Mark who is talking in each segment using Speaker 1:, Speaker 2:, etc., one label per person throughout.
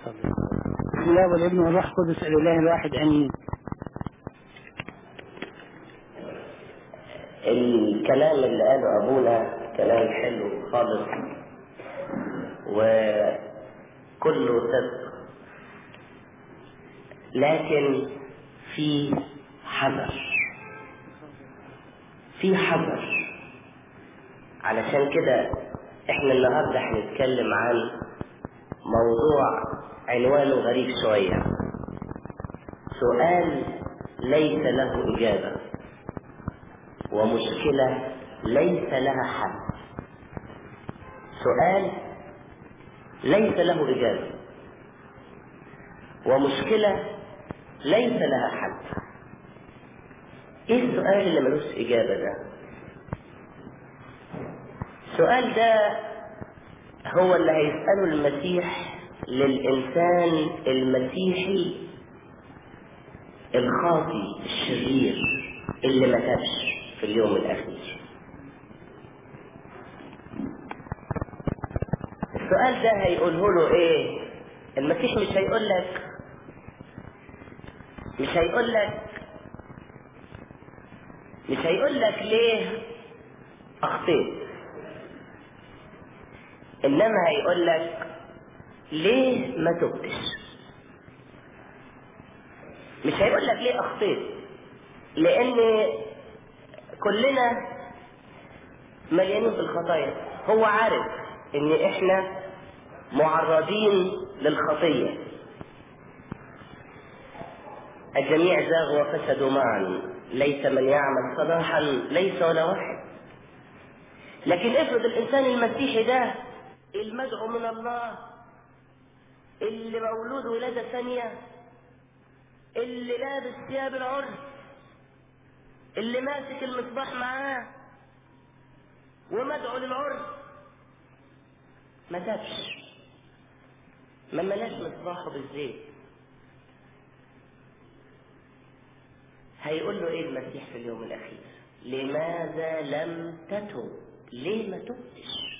Speaker 1: بسم الله والابن والروح القدس الاله الواحد امين
Speaker 2: الكلام اللي قاله ابونا كلام حلو خالص وكله صدق لكن في حذر في حذر علشان كده احنا النهارده هنتكلم عن موضوع عنوانه غريب شويه سؤال ليس له اجابه ومشكله ليس لها حل سؤال ليس له اجابه ومشكله ليس لها حل ايه السؤال اللي ملوش اجابه ده السؤال ده هو اللي هيسأله المسيح للإنسان المسيحي الخاطي الشرير اللي ما تابش في اليوم الأخير السؤال ده هيقوله له ايه المسيح مش هيقول لك مش هيقول لك مش هيقول لك ليه اخطيت انما هيقول لك ليه ما تبتش مش هيقول لك ليه اخطيت لان كلنا مليانين بالخطايا هو عارف ان احنا معرضين للخطيه الجميع زاغوا وفسدوا معا ليس من يعمل صلاحا ليس ولا واحد لكن افرض الانسان المسيحي ده المدعو من الله اللي مولود ولادة ثانية اللي لابس ثياب العرس اللي ماسك المصباح معاه ومدعو للعرس ما تابش ما ملاش مصباحه بالزيت هيقول له ايه المسيح في اليوم الاخير لماذا لم تتب ليه ما تبتش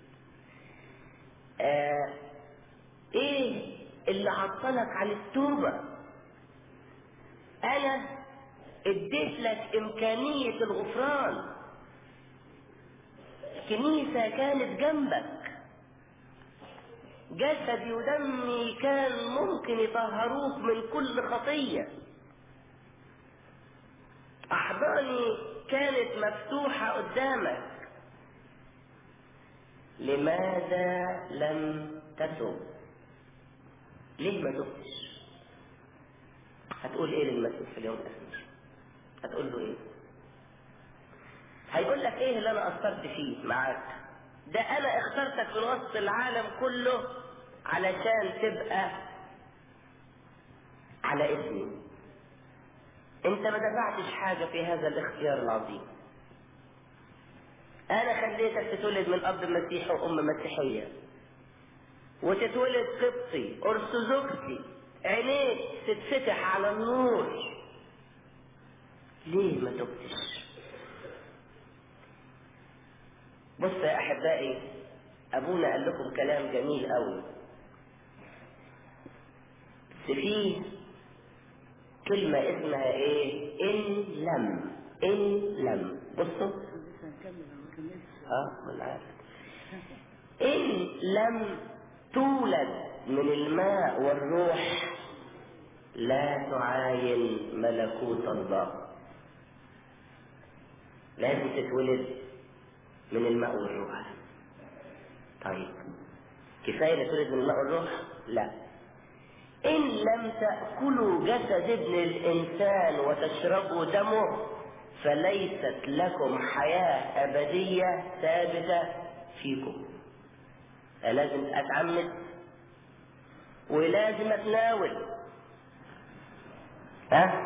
Speaker 2: آه ايه اللي عطلك عن التوبة انا اديت لك امكانية الغفران الكنيسة كانت جنبك جسدي ودمي كان ممكن يطهروك من كل خطية احضاني كانت مفتوحة قدامك لماذا لم تتب ليه ما تبتش هتقول ايه للمسيح في اليوم الاخير هتقول له ايه هيقول لك ايه اللي انا قصرت فيه معاك ده انا اخترتك من وسط العالم كله علشان تبقى على اسمي انت ما دفعتش حاجة في هذا الاختيار العظيم انا خليتك تتولد من اب مسيحي وام مسيحية وتتولد قبطي ارثوذكسي عينيك تتفتح على النور ليه ما تبتش بص يا احبائي ابونا قال لكم كلام جميل قوي بس فيه كلمة اسمها ايه ان لم ان لم بصوا اه من عارف ان لم تولد من الماء والروح لا تعاين ملكوت الله لازم تتولد من الماء والروح طيب كفاية تولد من الماء والروح لا إن لم تأكلوا جسد ابن الإنسان وتشربوا دمه فليست لكم حياة أبدية ثابتة فيكم لازم أتعمد ولازم أتناول ها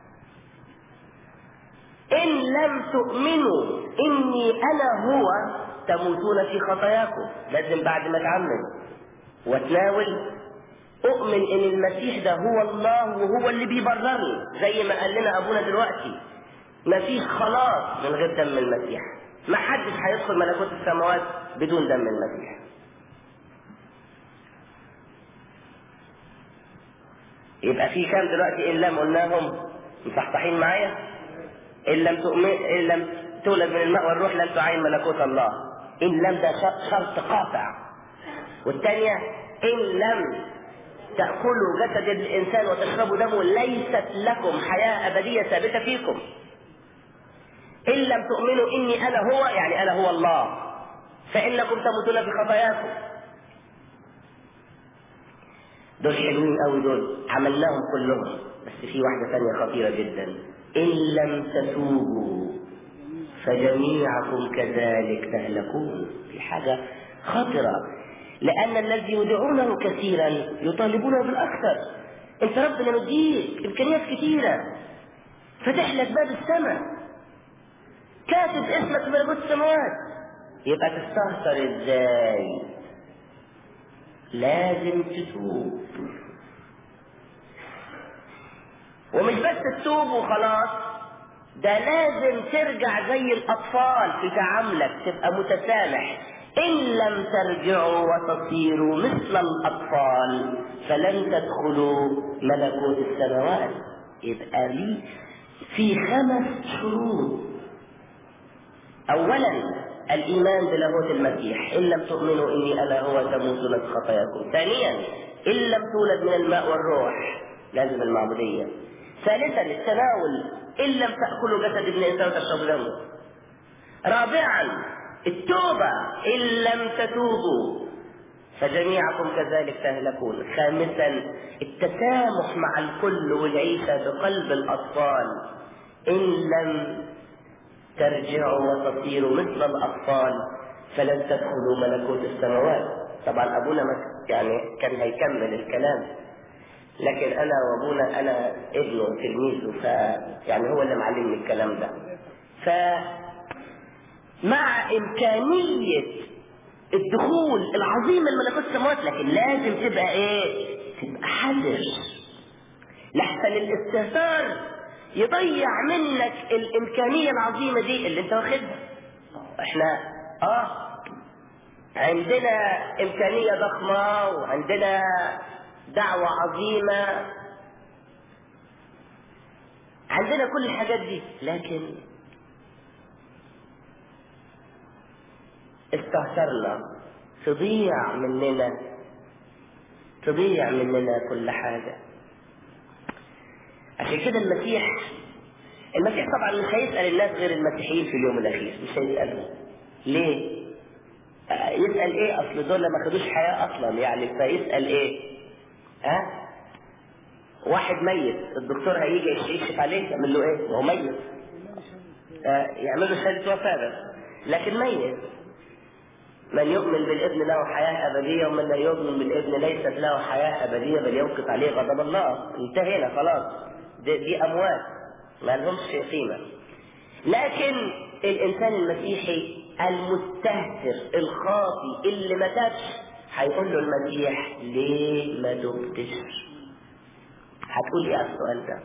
Speaker 2: إن لم تؤمنوا إني أنا هو تموتون في خطاياكم لازم بعد ما أتعمد وأتناول أؤمن إن المسيح ده هو الله وهو اللي بيبررني زي ما قال لنا أبونا دلوقتي مفيش خلاص من غير دم المسيح ما حدش هيدخل ملكوت السماوات بدون دم المسيح يبقى في كام دلوقتي ان لم قلناهم مصحصحين معايا ان لم تؤمن ان لم تولد من الماء والروح لن تعين ملكوت الله ان لم ده شرط قاطع والثانيه ان لم تأكلوا جسد الإنسان وتشربوا دمه ليست لكم حياة أبدية ثابتة فيكم إن لم تؤمنوا إني أنا هو يعني أنا هو الله فإنكم تموتون بخطاياكم دول حلوين قوي دول عملناهم كلهم بس في واحدة ثانية خطيرة جدا إن لم تتوبوا فجميعكم كذلك تهلكون في حاجة خطرة لأن الذي يدعونه كثيرا يطالبونه بالأكثر أنت ربنا مديك إمكانيات كثيرة فتح لك باب السماء كاتب اسمك في ملكوت السماوات يبقى تستهتر ازاي لازم تتوب ومش بس تتوب وخلاص ده لازم ترجع زي الأطفال في تعاملك تبقى متسامح إن لم ترجعوا وتصيروا مثل الأطفال فلن تدخلوا ملكوت السماوات يبقى لي في خمس شروط أولا الإيمان بلاهوت المسيح إن لم تؤمنوا إني أنا هو تموتون خطاياكم ثانيا إن لم تولد من الماء والروح لازم المعبودية ثالثا التناول إن لم تأكلوا جسد ابن إنسان وتشربوا دمه رابعا التوبة إن لم تتوبوا فجميعكم كذلك تهلكون خامسا التسامح مع الكل والعيشة بقلب الأطفال إن لم ترجعوا وتصيروا مثل الأطفال فلن تدخلوا ملكوت السماوات طبعا أبونا يعني كان هيكمل الكلام لكن أنا وأبونا أنا ابنه تلميذه ف يعني هو اللي معلمني الكلام ده ف مع إمكانية الدخول العظيم لملكوت السماوات لكن لازم تبقى إيه؟ تبقى حذر لحسن الاستهتار يضيع منك الإمكانية العظيمة دي اللي أنت واخدها. إحنا آه عندنا إمكانية ضخمة وعندنا دعوة عظيمة عندنا كل الحاجات دي لكن استهترنا تضيع مننا تضيع مننا كل حاجة عشان كده المسيح المسيح طبعا مش هيسأل الناس غير المسيحيين في اليوم الأخير مش هيسألهم ليه؟ يسأل ايه اصل دول ما خدوش حياة اصلا يعني فيسأل ايه؟ ها؟ واحد ميت الدكتور هيجي يكشف عليه يعمل له ايه؟ وهو ميت آه يعمل له شهادة وفاة بس لكن ميت من يؤمن بالابن له حياة أبدية ومن لا يؤمن بالابن ليست له حياة أبدية بل يوقف عليه غضب الله انتهينا خلاص دي, دي أموات ما لهمش قيمة لكن الإنسان المسيحي المستهتر الخاطي اللي ما تابش هيقول له المسيح ليه ما تبتش هتقول ايه السؤال ده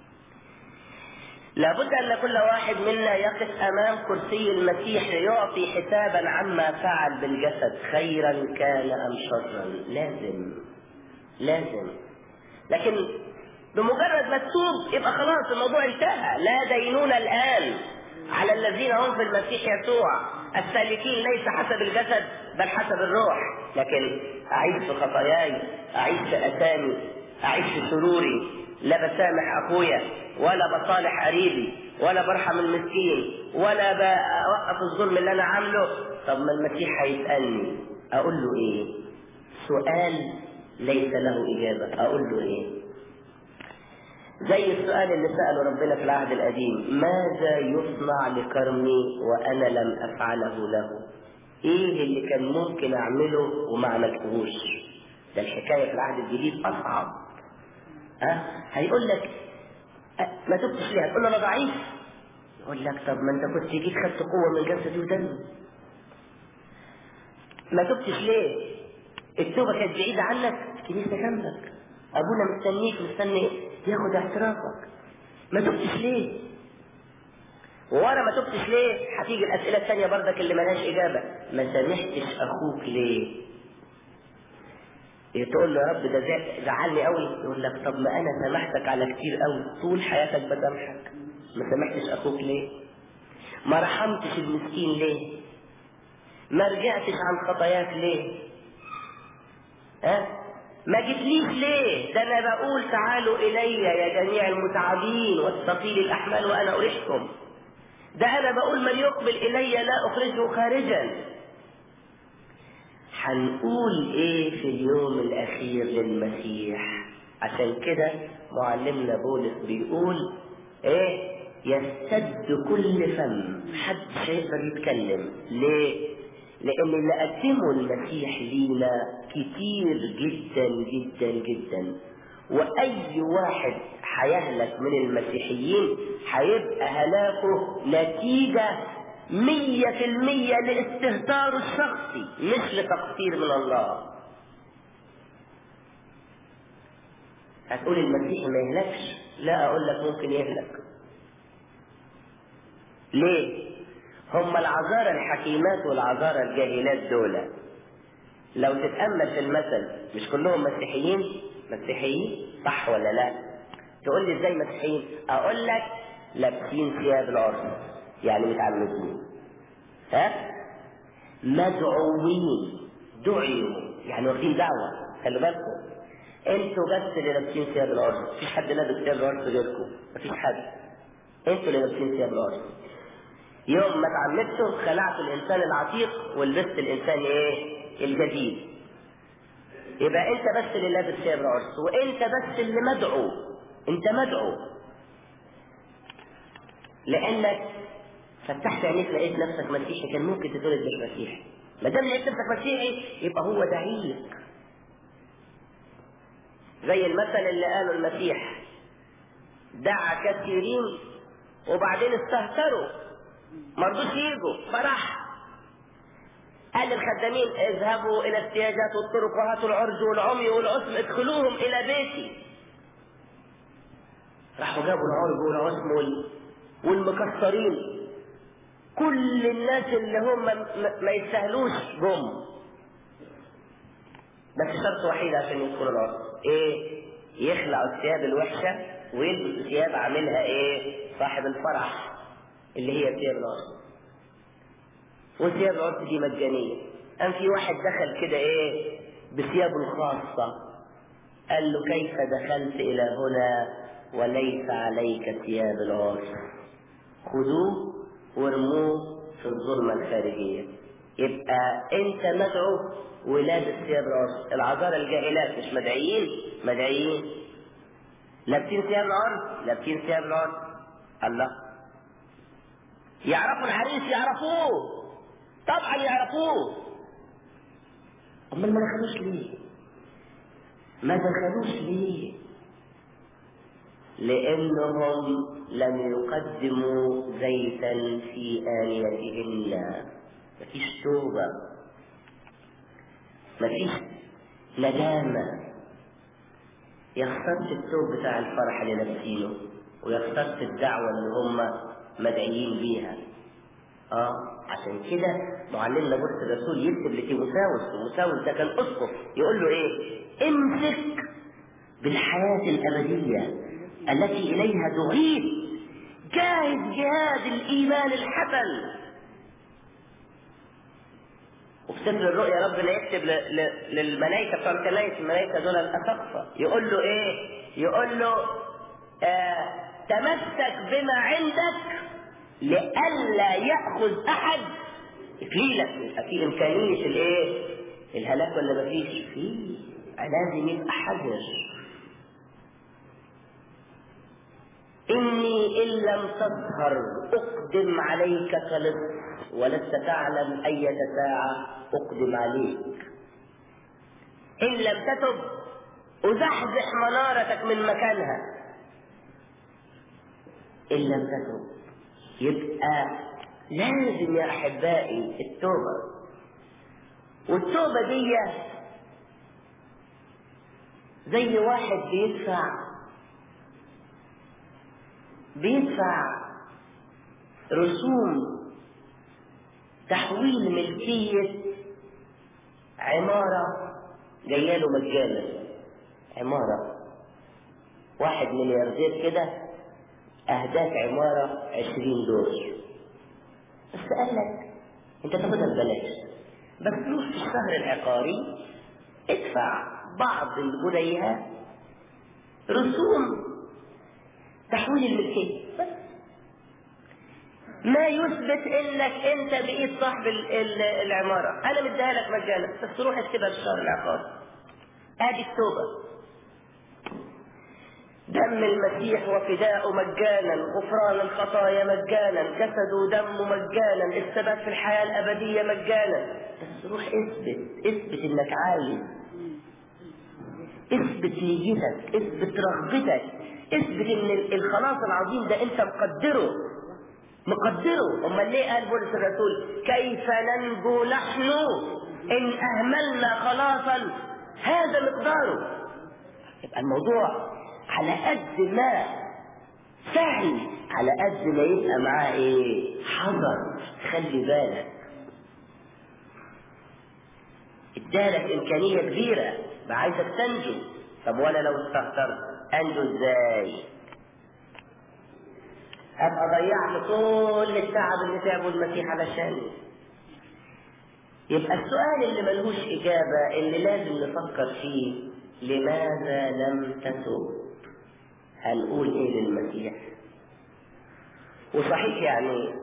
Speaker 2: لابد أن كل واحد منا يقف أمام كرسي المسيح ليعطي حسابا عما فعل بالجسد خيرا كان أم شرا لازم لازم لكن بمجرد ما تتوب يبقى خلاص الموضوع انتهى لا دينون الآن على الذين هم في المسيح يسوع السالكين ليس حسب الجسد بل حسب الروح لكن أعيش في خطاياي أعيش في أثامي أعيش في سروري لا بسامح أخويا ولا بصالح قريبي ولا برحم المسكين ولا بوقف الظلم اللي أنا عامله طب ما المسيح هيسألني أقول له إيه؟ سؤال ليس له إجابة أقول له إيه؟ زي السؤال اللي سأله ربنا في العهد القديم ماذا يصنع لكرمي وأنا لم أفعله له إيه اللي كان ممكن أعمله وما عملتهوش ده الحكاية في العهد الجديد أصعب ها هيقول لك ما تبتش ليه هتقول له أنا ضعيف يقول لك طب ما أنت كنت جيت خدت قوة من جسدي ودمي ما تبتش ليه التوبة كانت بعيدة عنك الكنيسة جنبك أبونا مستنيك مستني ياخد اعترافك ما تبتش ليه ورا ما تبتش ليه هتيجي الأسئلة الثانية بردك اللي ملهاش إجابة ما سامحتش أخوك ليه تقول له يا رب ده زع- زعلني قوي يقول لك طب ما انا سامحتك على كتير قوي طول حياتك بسامحك ما سامحتش اخوك ليه ما رحمتش المسكين ليه ما رجعتش عن خطاياك ليه ها ما جيتليش ليه ده انا بقول تعالوا الي يا جميع المتعبين والثقيل الاحمال وانا اريحكم ده انا بقول من يقبل الي لا اخرجه خارجا هنقول ايه في اليوم الاخير للمسيح عشان كده معلمنا بولس بيقول ايه يستد كل فم محدش هيقدر يتكلم ليه لان اللي قدمه المسيح لينا كتير جدا جدا جدا واي واحد هيهلك من المسيحيين هيبقى هلاكه نتيجة مية في المية لاستهتاره الشخصي مش لتقصير من الله هتقول المسيح ما يهلكش لا اقول لك ممكن يهلك ليه هم العذارى الحكيمات والعذارى الجاهلات دول لو تتأمل في المثل مش كلهم مسيحيين مسيحيين صح ولا لا تقول لي ازاي مسيحيين اقول لك لابسين ثياب العرس يعني متعمدين ها مدعوين دعيوا يعني واخدين دعوه خلوا بالكم انتوا بس اللي لابسين ثياب العرس مفيش حد لابس ثياب العرس غيركم مفيش حد انتوا اللي لابسين ثياب العرس يوم ما اتعمدتوا خلعتوا الانسان العتيق ولبست الانسان ايه الجديد يبقى انت بس اللي لابس ثياب العرس وانت بس اللي مدعو انت مدعو لانك فتحت عينيك لقيت نفسك مسيحي كان ممكن تتولد مش مسيحي ما دام لقيت نفسك مسيحي يبقى هو دعيك زي المثل اللي قاله المسيح دعا كثيرين وبعدين استهتروا ما رضوش يجوا فراح قال للخدامين اذهبوا الى السياجات والطرق وهاتوا العرج والعمي والعصم ادخلوهم الى بيتي راحوا جابوا العرج والعصم وال... والمكسرين كل الناس اللي هم ما, ما يستاهلوش جم بس شرط وحيد عشان يدخلوا العرس ايه يخلعوا الثياب الوحشه ويلبسوا ثياب عاملها ايه صاحب الفرح اللي هي ثياب العرس وثياب العرس دي مجانيه قام في واحد دخل كده ايه بثيابه الخاصه قال له كيف دخلت الى هنا وليس عليك ثياب العرس خذوه وارموه في الظلمة الخارجية يبقى انت مدعو ولابس ثياب العرس العذارى الجاهلات مش مدعيين مدعيين لابسين ثياب العرس لابسين ثياب العرس الله يعرفوا الحريص يعرفوه طبعا يعرفوه امال ما دخلوش ليه ما دخلوش ليه لانهم لم يقدموا زيتا في آنيتهن مفيش توبة مفيش ندامة يا خسرت التوب بتاع الفرح اللي لابسينه ويا خسرت الدعوة اللي هم مدعيين بيها اه عشان كده معلمنا بولس الرسول يكتب لتيموساوس تيموساوس ده كان اسقف يقول له ايه امسك بالحياة الأبدية التي إليها دعيت جاهد جهاد الإيمان الحسن وفي سفر الرؤيا ربنا يكتب ل- ل- للملائكة بتوع الكنائس الملائكة دول الأسقفة يقول له إيه؟ يقول له آه تمسك بما عندك لئلا يأخذ أحد إكليلك يبقى في إمكانية الإيه؟ الهلاك ولا مفيش؟ فيه لازم يبقى حذر إني إن لم تظهر أقدم عليك كلص ولست تعلم أية ساعة أقدم عليك إن لم تتب أزحزح منارتك من مكانها إن لم تتب يبقى لازم يا أحبائي التوبة والتوبة دي زي واحد بيدفع بيدفع رسوم تحويل ملكية عمارة جاياله مجانا عمارة واحد ملياردير كده أهداك عمارة عشرين دور بس قال لك أنت تاخدها ببلاش بس تروح في الشهر العقاري ادفع بعض الجنيهات رسوم تحويل الملكية بس ما يثبت انك انت بقيت صاحب ال- ال- العمارة انا مديها لك مجانا بس تروح اكتبها في الشهر العقاري ادي التوبة دم المسيح وفداءه مجانا غفران الخطايا مجانا جسده ودمه مجانا الثبات في الحياة الأبدية مجانا بس روح اثبت اثبت انك عايز اثبت نيتك اثبت رغبتك اثبت ان الخلاص العظيم ده انت مقدره مقدره امال ليه قال بولس الرسول كيف ننجو نحن ان اهملنا خلاصا هذا مقداره يبقى الموضوع على قد ما سهل على قد ما يبقى معاه ايه حذر خلي بالك ادالك امكانيه كبيره عايزك تنجو طب وانا لو استهترت انجو ازاي ابقى ضيعت كل التعب اللي تعبه المسيح علشاني يبقى السؤال اللي ملهوش اجابه اللي لازم نفكر فيه لماذا لم تتب هنقول ايه للمسيح وصحيح يعني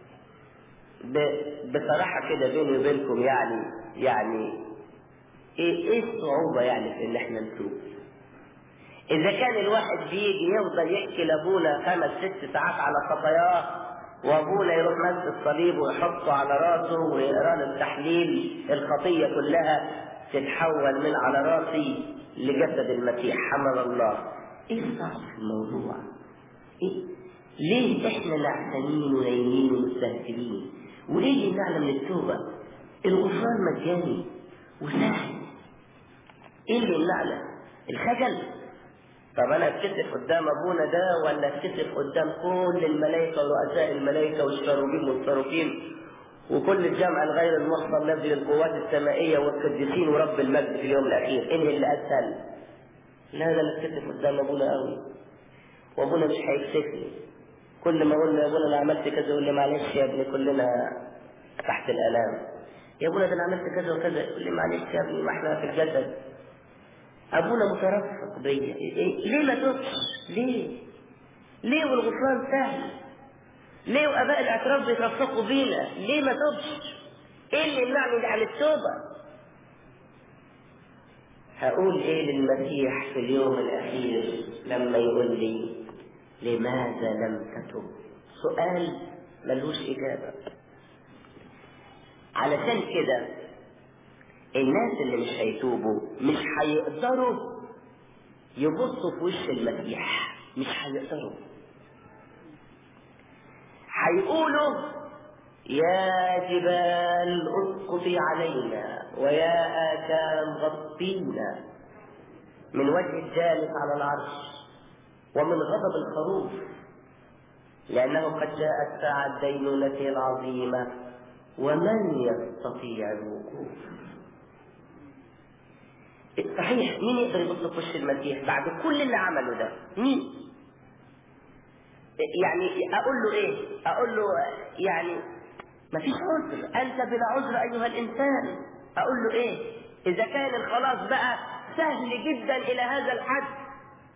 Speaker 2: ب- بصراحة كده بيني وبينكم يعني يعني ايه ايه الصعوبة يعني في ان احنا نتوب اذا كان الواحد بيجي يفضل يحكي لابونا خمس ست ساعات على خطاياه وابونا يروح ماسك الصليب ويحطه على راسه ويقرا له التحليل الخطيه كلها تتحول من على راسي لجسد المسيح حمل الله ايه الصعب في الموضوع إيه؟ ليه احنا نعسانين ونايمين ومستهترين وايه اللي يمنعنا من التوبه الغفران مجاني وسهل ايه اللي يمنعنا الخجل طب انا اتكسف قدام ابونا ده ولا اتكسف قدام كل الملائكه ورؤساء الملائكه والشاروبين والصاروخين وكل الجمع الغير المحصى الذي للقوات السمائيه والقديسين ورب المجد في اليوم الاخير انهي اللي اسهل لا انا اللي اتكسف قدام ابونا قوي وابونا مش هيكسفني كل ما اقول له يا ابونا انا عملت كذا يقول لي معلش يا ابني كلنا تحت الالام يا ابونا ده انا عملت كذا وكذا يقول لي معلش يا ابني ما احنا في الجسد ابونا مترفق بيا إيه؟ ليه ما تبش ليه ليه والغفران سهل ليه واباء الاعتراف بيترفقوا بينا ليه ما تبش ايه اللي يمنعني عن التوبه هقول ايه للمسيح في اليوم الاخير لما يقول لي لماذا لم تتب سؤال ملوش اجابه علشان كده الناس اللي مش هيتوبوا مش هيقدروا يبصوا في وش المسيح مش هيقدروا هيقولوا يا جبال اسقطي علينا ويا آكام غطينا من وجه الجالس على العرش ومن غضب الخروف لأنه قد جاءت ساعة دينونته العظيمة ومن يستطيع الوقوف صحيح مين يقدر يبص في وش المسيح بعد كل اللي عمله ده مين يعني اقول له ايه اقول له يعني ما فيش عذر انت بلا عذر ايها الانسان اقول له ايه اذا كان الخلاص بقى سهل جدا الى هذا الحد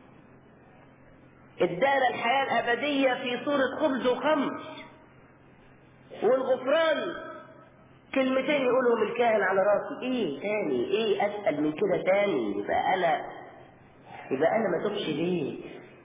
Speaker 2: ادانا الحياة الأبدية في صورة خبز وخمر والغفران كلمتين يقولهم الكاهن على راسي ايه تاني ايه اسأل من كده تاني يبقى انا يبقى انا ما تبش ليه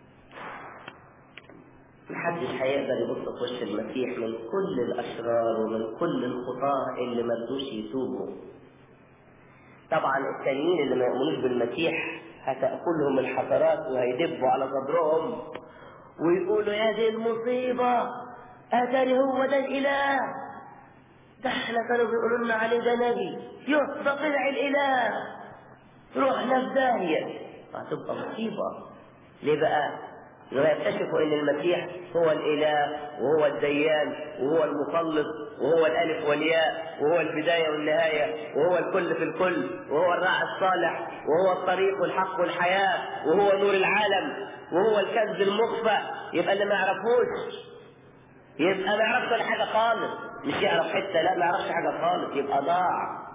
Speaker 2: محدش هيقدر يبص في وش المسيح من كل الاشرار ومن كل الخطاه اللي ما رضوش يتوبوا طبعا التانيين اللي ما يؤمنوش بالمسيح هتاكلهم الحسرات وهيدبوا على صدرهم ويقولوا يا دي المصيبه اتاري هو ده الاله ده احنا كانوا بيقولوا لنا عليه ده نبي يوه ده طلع الاله رحنا في داهيه هتبقى مصيبه ليه بقى انه يكتشفوا ان المسيح هو الاله وهو الديان وهو المخلص وهو الالف والياء وهو البدايه والنهايه وهو الكل في الكل وهو الراعي الصالح وهو الطريق والحق والحياه وهو نور العالم وهو الكنز المخفى يبقى اللي ما يعرفوش يبقى ما يعرفش ولا حاجه خالص مش يعرف حته لا ما يعرفش حاجه خالص يبقى ضاع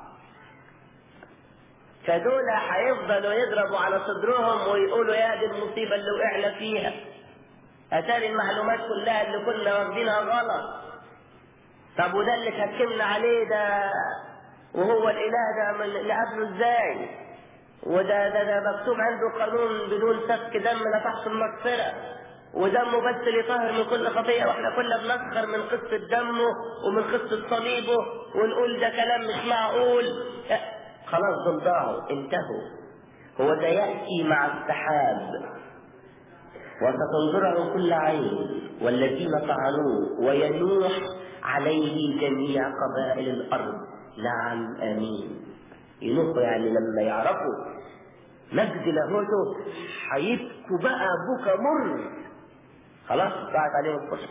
Speaker 2: فدول هيفضلوا يضربوا على صدرهم ويقولوا يا دي المصيبه اللي وقعنا فيها اتاري المعلومات كلها اللي كنا واخدينها غلط طب وده اللي حكمنا عليه ده وهو الاله ده من نقابله ازاي وده ده ده مكتوب عنده قانون بدون سفك دم لا تحصل مغفره ودمه بس اللي طاهر من كل خطيه واحنا كنا بنسخر من قصه دمه ومن قصه صليبه ونقول ده كلام مش معقول خلاص دول ضاعوا انتهوا هو ده ياتي مع السحاب وستنظره كل عين والذين طعنوه وينوح عليه جميع قبائل الارض نعم امين ينوحوا يعني لما يعرفوا مجد لاهوته هيبكوا بقى بكى مر خلاص ضاعت عليهم الفرصه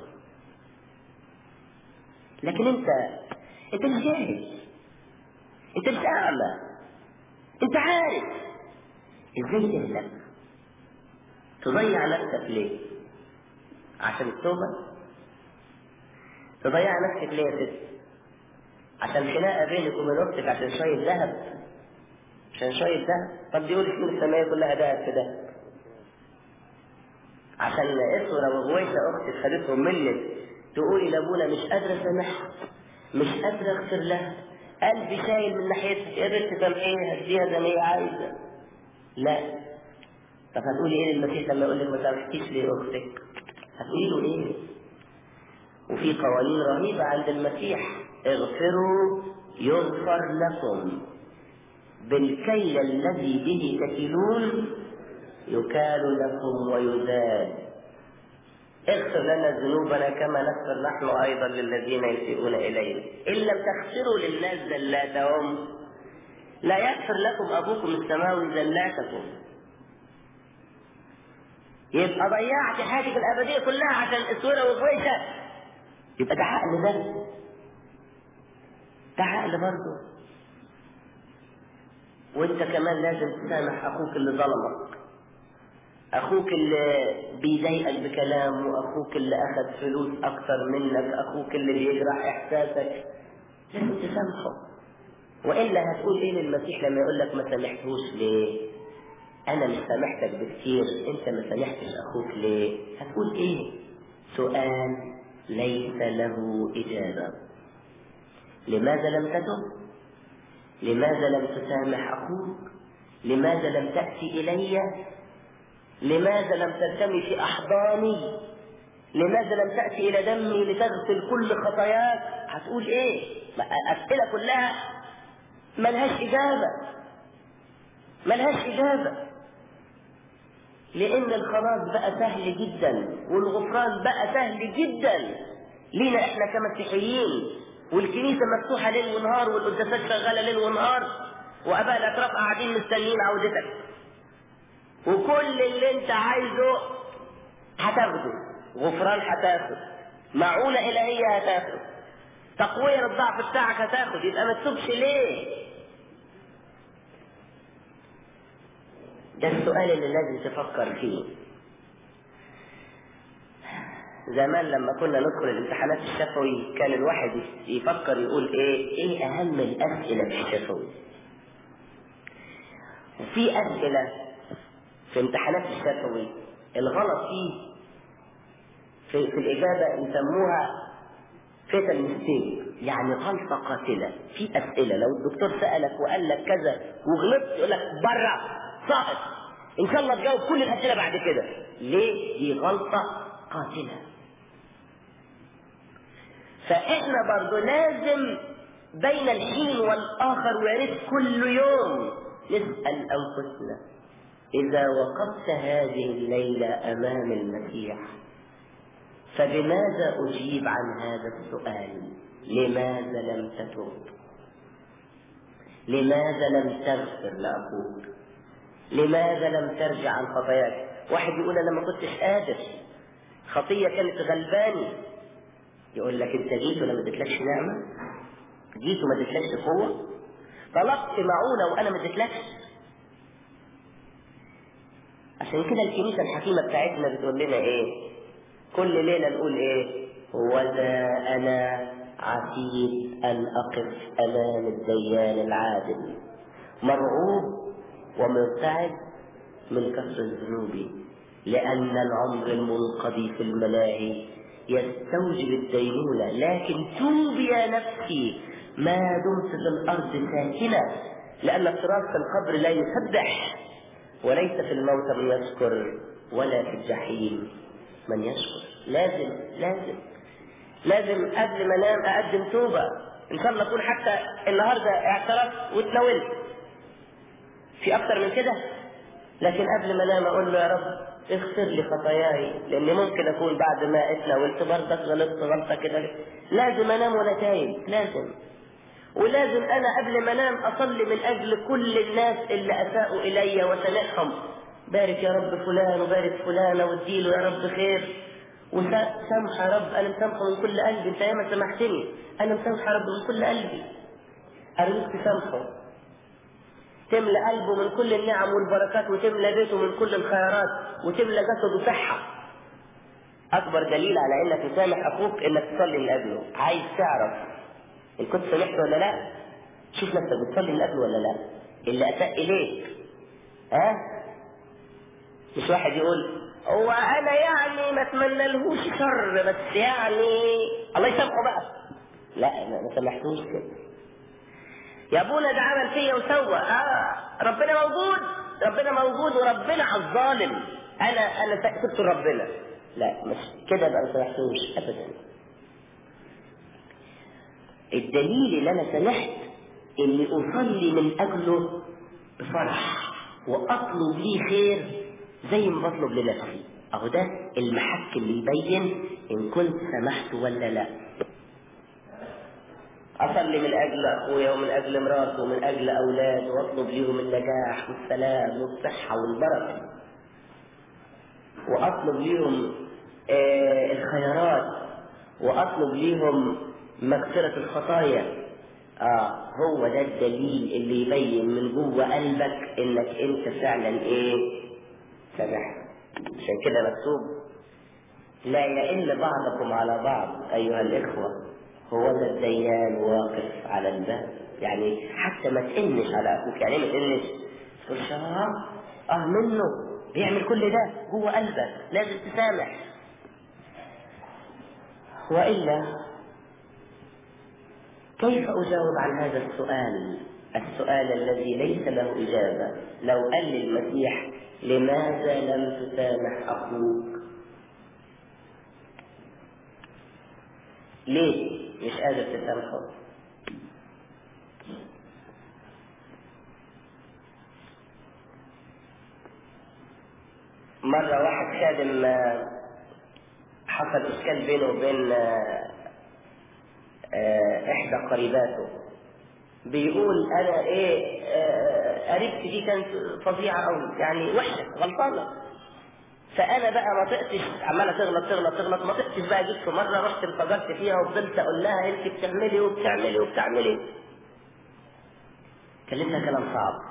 Speaker 2: لكن انت انت مش جاهز انت مش اعمى انت عارف ازاي تهلك تضيع نفسك ليه عشان التوبة تضيع نفسك ليه يا ست عشان خناقة بينك وبين اختك عشان شوية ذهب عشان شوية ذهب طب دي يقول الفلوس السماية كلها ذهب في ذهب عشان اسورة وغويشة اختك خدتهم منك تقولي لابونا مش قادرة اسامحها مش قادرة اغفر لها قلبي شايل من ناحيتها يا بنت سامحيها اديها زي ما هي عايزة لا طب هتقولي ايه للمسيح لما يقول لك ما سامحتيش ليه اختك هتقولي له ايه وفي قوانين رهيبة عند المسيح اغفروا يغفر لكم بالكيل الذي به تكلون يكال لكم ويزاد اغفر لنا ذنوبنا كما نغفر نحن ايضا للذين يسيئون الينا ان لم تغفروا للناس زلاتهم لا يغفر لكم ابوكم السماوي زلاتكم يبقى ضيعت حياتك الابديه كلها عشان اسوره وغويشه يبقى ده عقل ده ده عقل برضه وانت كمان لازم تسامح اخوك اللي ظلمك اخوك اللي بيضايقك بكلام واخوك اللي اخذ فلوس اكتر منك اخوك اللي بيجرح احساسك لازم تسامحه والا هتقول ايه للمسيح لما يقول لك ما سامحتوش ليه انا مش سامحتك بكتير انت ما سامحتش اخوك ليه هتقول ايه سؤال ليس له اجابه لماذا لم تتب لماذا لم تسامح اخوك لماذا لم تاتي الي لماذا لم تلتمي في احضاني لماذا لم تاتي الى دمي لتغسل كل خطاياك هتقول ايه الاسئله كلها ملهاش اجابه ملهاش اجابه لان الخلاص بقى سهل جدا والغفران بقى سهل جدا لينا احنا كمسيحيين والكنيسه مفتوحه ليل ونهار والقداسات شغاله ليل ونهار واباء الاطراف قاعدين مستنيين عودتك وكل اللي انت عايزه هتاخده غفران هتاخد معونة إلهية هتاخد تقوية الضعف بتاعك هتاخد يبقى ما تتوبش ليه؟ ده السؤال اللي لازم تفكر فيه زمان لما كنا ندخل الامتحانات الشفوي كان الواحد يفكر يقول ايه ايه اهم الاسئله في الشفوي وفي اسئله في امتحانات الشفوي الغلط فيه في, في الإجابة يسموها فيتال ميستيك يعني غلطة قاتلة في أسئلة لو الدكتور سألك وقال لك كذا وغلطت يقول لك بره ساقط إن شاء الله تجاوب كل الأسئلة بعد كده ليه؟ دي غلطة قاتلة فإحنا برضو لازم بين الحين والآخر ويا ريت كل يوم نسأل أنفسنا إذا وقفت هذه الليلة أمام المسيح فبماذا أجيب عن هذا السؤال لماذا لم تتوب لماذا لم تغفر لأخوك لماذا لم ترجع عن خطاياك واحد يقول انا ما كنتش قادر خطية كانت غلباني يقول لك انت جيت ولا ما اديتلكش نعمة جيت وما اديتلكش قوة طلبت معونة وانا ما اديتلكش عشان كده الكنيسة الحكيمة بتاعتنا بتقول لنا ايه كل ليلة نقول ايه وذا انا عتيد ان اقف امام الديان العادل مرعوب ومرتعد من كثر الذنوب لأن العمر المنقضي في الملاهي يستوجب الدينونة لكن توب يا نفسي ما دمت في الأرض ساكنة لأن التراب في القبر لا يسبح وليس في الموت من يشكر ولا في الجحيم من يشكر لازم لازم لازم قبل ما انام اقدم توبه ان شاء الله اكون حتى النهارده اعترفت واتناولت في اكتر من كده لكن قبل ما انام اقول له يا رب اغفر لي خطاياي لان ممكن اكون بعد ما اتناولت برضك غلطت غلطه كده لازم انام وانا تايب لازم ولازم انا قبل ما انام اصلي من اجل كل الناس اللي اساءوا الي وسامحهم بارك يا رب فلان وبارك فلانه واديله يا رب خير وسامح يا رب انا مسامحه من كل قلبي انت ياما سامحتني انا مسامح يا رب من كل قلبي ارجوك تسامحه تملى قلبه من كل النعم والبركات وتملى بيته من كل الخيرات وتملى جسده صحة أكبر دليل على إنك تسامح أخوك إنك تصلي من أجله عايز تعرف إن كنت سامحت ولا لا شوف نفسك بتصلي من أجله ولا لا اللي أساء إليك ها مش واحد يقول هو أنا يعني ما أتمنى لهوش شر بس يعني الله يسامحه بقى لا ما سامحتوش كده يا ابونا ده عمل فيا وسوى آه ربنا موجود ربنا موجود وربنا على الظالم انا انا سبت ربنا لا مش كده بقى ما سمحتوش ابدا الدليل اللي انا سمحت اني اصلي من اجله بفرح واطلب ليه خير زي ما بطلب لنفسي اهو ده المحك اللي يبين ان كنت سمحت ولا لا أصلي من أجل أخويا ومن أجل مراتي ومن أجل أولادي وأطلب ليهم النجاح والسلام والصحة والبركة وأطلب ليهم آه الخيرات وأطلب ليهم مغفرة الخطايا آه هو ده الدليل اللي يبين من جوه قلبك إنك أنت فعلا إيه سمحت عشان كده مكتوب لا يئن بعضكم على بعض أيها الإخوة هو ذا الديان واقف على الباب يعني حتى ما تقلش على اخوك يعني ما تقلش تقول شراب اه منه بيعمل كل ده جوه قلبك لازم تسامح والا كيف اجاوب عن هذا السؤال السؤال الذي ليس له اجابه لو قال لي المسيح لماذا لم تسامح اخوك ليه مش قادر تسامحه مرة واحد خادم حصل إشكال بينه وبين إحدى قريباته بيقول أنا إيه قريبتي دي كانت فظيعة أوي يعني وحشة غلطانة فانا بقى ما طقتش عماله تغلط تغلط تغلط ما طقتش بقى جيت في مره رحت انفجرت فيها وفضلت اقول لها انت بتعملي وبتعملي وبتعملي كلمنا كلام صعب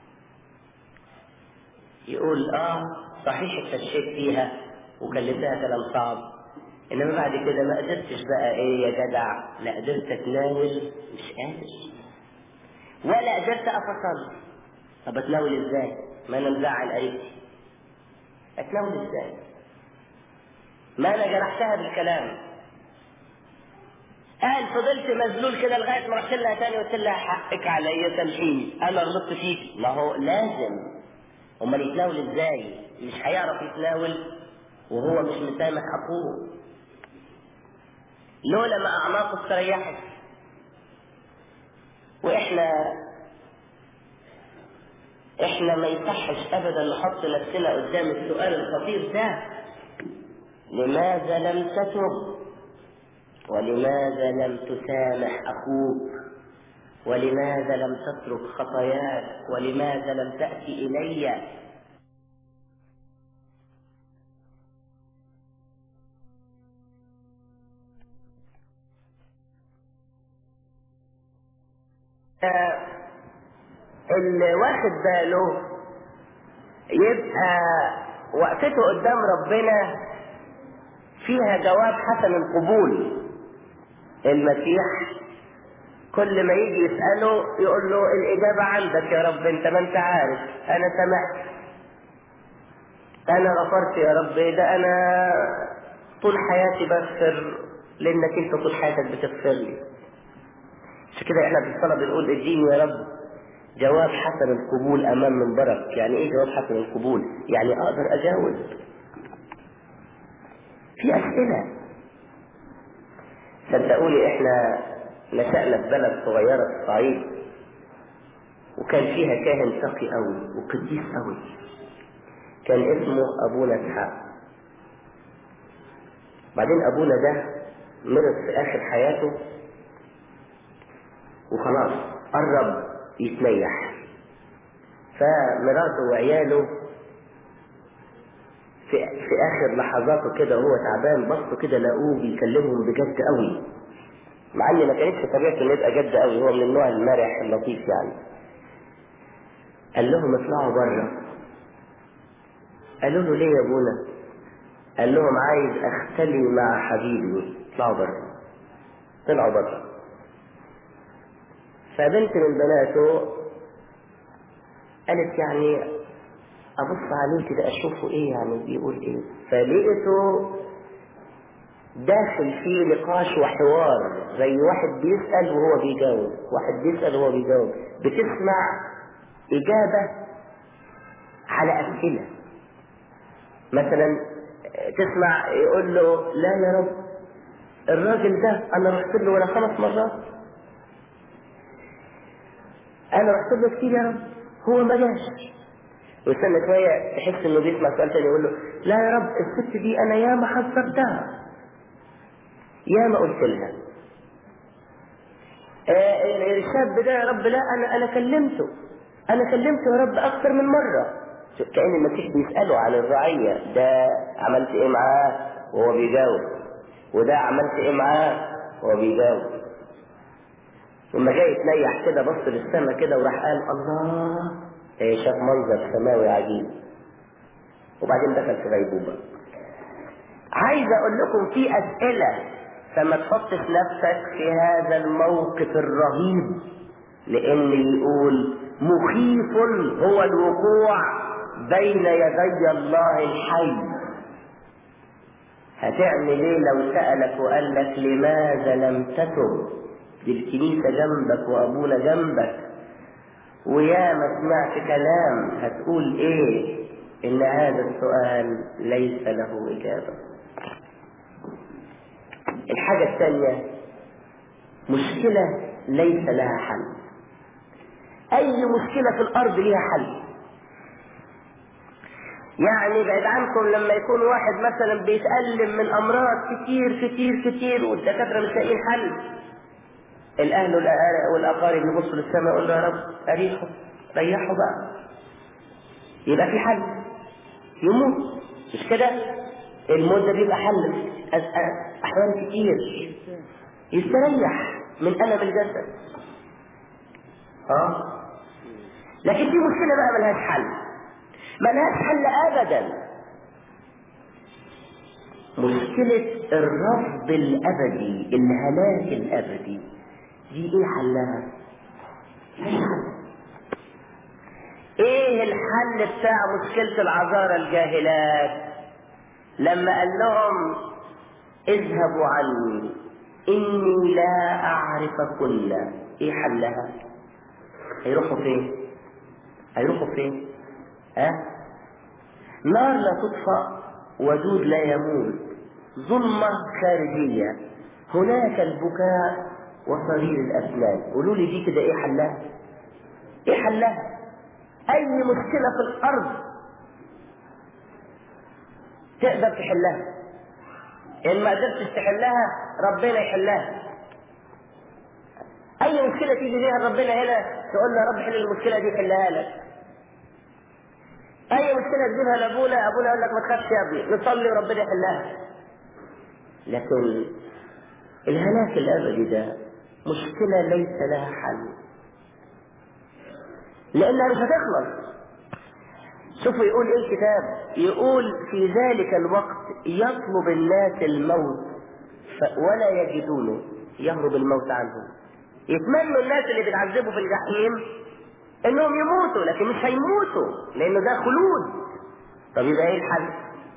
Speaker 2: يقول اه صحيح اكتشفت فيها وكلمتها كلام صعب انما بعد كده ما قدرتش بقى ايه يا جدع لا قدرت اتناول مش قادر ولا قدرت افصل طب اتناول ازاي ما انا مزعل قريبتي اتناول ازاي ما انا جرحتها بالكلام قال فضلت مذلول كده لغايه ما رحت لها تاني وقلت لها حقك عليا سامحيني انا غلطت فيكي ما هو لازم امال يتناول ازاي مش هيعرف يتناول وهو مش مسامح اخوه لولا ما اعماقه استريحت واحنا احنا ما يصحش ابدا نحط نفسنا قدام السؤال الخطير ده لماذا لم تتب ولماذا لم تسامح اخوك ولماذا لم تترك خطاياك ولماذا لم تاتي الي اللي واخد باله يبقى وقفته قدام ربنا فيها جواب حسن القبول المسيح كل ما يجي يسأله يقول له الإجابة عندك يا رب أنت ما أنت عارف أنا سمعت أنا غفرت يا رب ده أنا طول حياتي بغفر لأنك أنت طول حياتك بتغفر لي عشان كده احنا في الصلاة بنقول اديني يا رب جواب حسن القبول امام منبرك يعني ايه جواب حسن القبول يعني اقدر اجاوب في اسئلة صدقوني احنا نشأنا في بلد صغيرة في الصعيد وكان فيها كاهن تقي قوي وقديس قوي كان اسمه ابونا اسحاق بعدين ابونا ده مرض في اخر حياته وخلاص قرب يتنيح فمراته وعياله في, في اخر لحظاته كده وهو تعبان بصوا كده لقوه بيكلمهم بجد قوي مع ان ما كانتش طبيعته انه يبقى جد قوي هو من النوع المرح اللطيف يعني قال لهم اطلعوا بره قالوا له ليه يا ابونا قال لهم عايز اختلي مع حبيبي اطلعوا بره طلعوا بره فبنت من بناته قالت يعني ابص عليه كده اشوفه ايه يعني بيقول ايه فلقيته داخل في نقاش وحوار زي واحد بيسأل وهو بيجاوب واحد بيسأل وهو بيجاوب بتسمع إجابة على أسئلة مثلا تسمع يقول له لا يا رب الراجل ده أنا رحت له ولا خمس مرات انا رحت له كتير يا رب هو ما جاش ويستنى شويه تحس انه بيسمع سؤال تاني يقول له لا يا رب الست دي انا ياما حذرتها ياما قلت لها آه الشاب ده يا رب لا انا انا كلمته انا كلمته يا رب اكثر من مره كان المسيح بيساله عن الرعيه ده عملت ايه معاه وهو بيجاوب وده عملت ايه معاه وهو بيجاوب لما جاي يتنيح كده بص للسما كده وراح قال الله ايه شاف منظر سماوي عجيب وبعدين دخل في غيبوبه عايز اقول لكم في اسئله فما تحطش نفسك في هذا الموقف الرهيب لان يقول مخيف هو الوقوع بين يدي الله الحي هتعمل ايه لو سألك وقال لك لماذا لم تتب دي الكنيسة جنبك وأبونا جنبك ويا ما سمعت كلام هتقول إيه إن هذا السؤال ليس له إجابة الحاجة الثانية مشكلة ليس لها حل أي مشكلة في الأرض ليها حل يعني بعد عنكم لما يكون واحد مثلا بيتألم من أمراض كتير كتير كتير والدكاترة مش لاقيين حل الاهل والاقارب يبصوا للسماء يقول له يا رب اريحه ريحه بقى يبقى في حل يموت مش كده الموت ده بيبقى حل احيان كتير يستريح من الم الجسد اه لكن في مشكله بقى ملهاش حل ملهاش حل ابدا مشكلة الرفض الأبدي الهلاك الأبدي دي ايه حلها ايه الحل بتاع مشكلة العذارى الجاهلات لما قال لهم اذهبوا عني اني لا اعرفكن ايه حلها هيروحوا فين هيروحوا فين ها نار لا تطفأ ودود لا يموت ظلمة خارجية هناك البكاء وصرير الأسنان قولوا لي دي كده إيه حلها؟ إيه حلها؟ أي مشكلة في الأرض تقدر تحلها إن ما قدرتش تحلها ربنا يحلها أي مشكلة تيجي فيها ربنا هنا تقول له يا رب حل المشكلة دي حلها لك أي مشكلة تجيبها لأبونا أبونا يقول لك ما تخافش يا ابني نصلي وربنا يحلها لكن الهلاك الأبدي ده مشكلة ليس لها حل لانها مش هتخلص شوفوا يقول ايه الكتاب يقول في ذلك الوقت يطلب الناس الموت ف- ولا يجدونه يهرب الموت عنهم يتمنوا الناس اللي بيتعذبوا في الجحيم انهم يموتوا لكن مش هيموتوا لانه ده خلود طب يبقى ايه الحل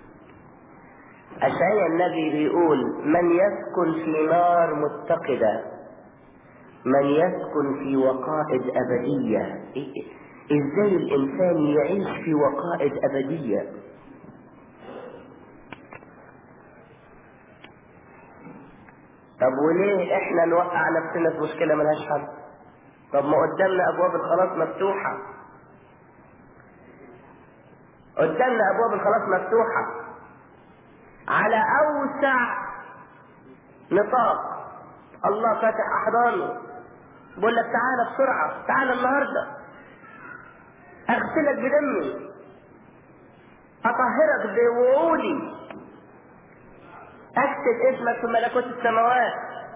Speaker 2: اشعيا النبي بيقول من يسكن في نار متقده من يسكن في وقائد ابديه إيه- ازاي الانسان يعيش في وقائد ابديه طب وليه احنا نوقع نفسنا في مشكله ملهاش حل طب ما قدامنا ابواب الخلاص مفتوحه قدامنا ابواب الخلاص مفتوحه على اوسع نطاق الله فاتح احضانه بيقول لك تعالى بسرعه تعالى النهارده اغسلك بدمي اطهرك بوعودي اكتب اسمك في ملكوت السماوات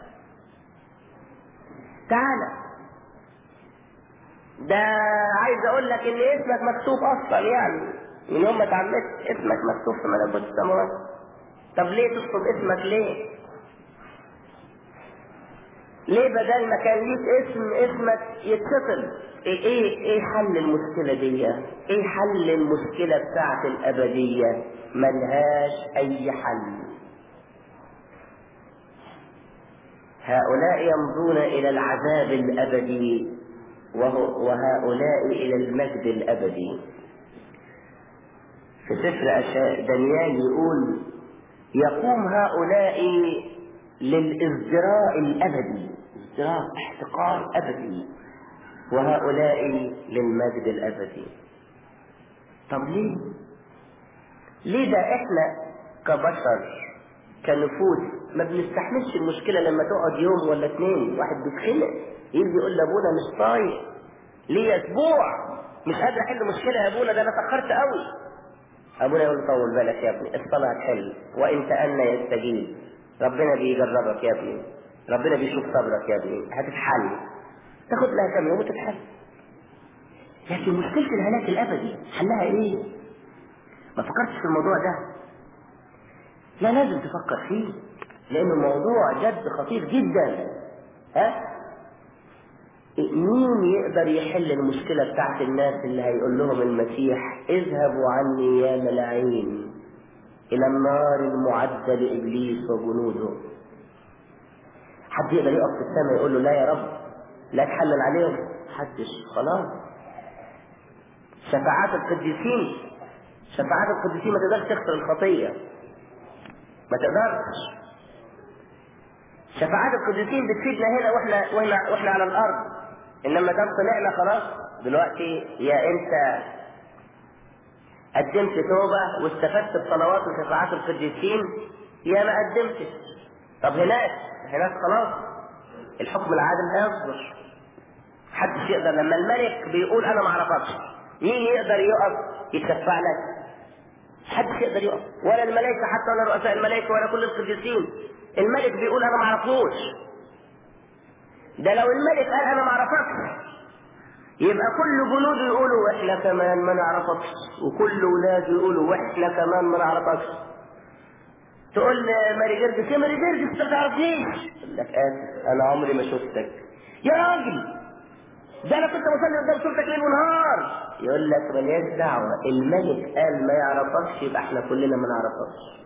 Speaker 2: تعالى ده عايز اقول لك ان اسمك مكتوب اصلا يعني من يوم ما اتعمدت اسمك مكتوب في ملكوت السماوات طب ليه تطلب اسمك ليه ليه بدل ما كان ليك اسم اسمك يتصل ايه ايه ايه حل المشكلة دي ايه حل المشكلة بتاعت الابدية ملهاش اي حل هؤلاء يمضون الى العذاب الابدي وهو وهؤلاء الى المجد الابدي في سفر أشعياء دانيال يقول يقوم هؤلاء للازدراء الابدي ازدراء احتقار ابدي وهؤلاء للمجد الابدي طب ليه ليه ده احنا كبشر كنفوس ما بنستحملش المشكلة لما تقعد يوم ولا اتنين واحد بيتخنق يجي يقول لابونا مش طايق ليه اسبوع مش قادر احل مشكلة يا ابونا ده انا اتأخرت قوي ابونا يقول له طول بالك يا ابني الصلاة هتحل وان تأنى يستجيب ربنا بيجربك يا ابني ربنا بيشوف صبرك يا ابني هتتحل تاخد لها كام يوم وتتحل لكن مشكلة الهلاك الابدي حلها ايه ما فكرتش في الموضوع ده لا لازم تفكر فيه لانه موضوع جد خطير جدا ها مين يقدر يحل المشكلة بتاعت الناس اللي هيقول لهم المسيح اذهبوا عني يا ملاعين إلى النار المعدة لإبليس وجنوده حد يقدر يقف في السماء يقول له لا يا رب لا تحلل عليهم حدش خلاص شفاعات القديسين شفاعات القديسين ما تقدرش تغفر الخطية ما تقدرش شفاعات القديسين بتفيدنا هنا واحنا واحنا واحنا على الارض انما دام طلعنا خلاص دلوقتي يا انت قدمت توبه واستفدت بصلوات وشفاعات القديسين يا ما قدمتش طب هناك هناك خلاص الحكم العادل هيصبر محدش يقدر لما الملك بيقول انا ما اعرفكش مين يقدر يقف يتشفع لك محدش يقدر يقف ولا الملائكه حتى ولا رؤساء الملائكه ولا كل القديسين الملك بيقول انا ما اعرفوش ده لو الملك قال انا ما اعرفكش يبقى كل جنوده يقولوا واحنا كمان ما نعرفكش وكل ولاده يقولوا واحنا كمان ما نعرفكش تقول ماري جرجس يا ماري جرجس انت ما تعرفنيش يقول لك اسف انا عمري ما شفتك يا راجل ده انا كنت بصلي قدام صورتك ليل ونهار يقول لك ملياش دعوه الملك قال ما يعرفكش يبقى احنا كلنا ما نعرفكش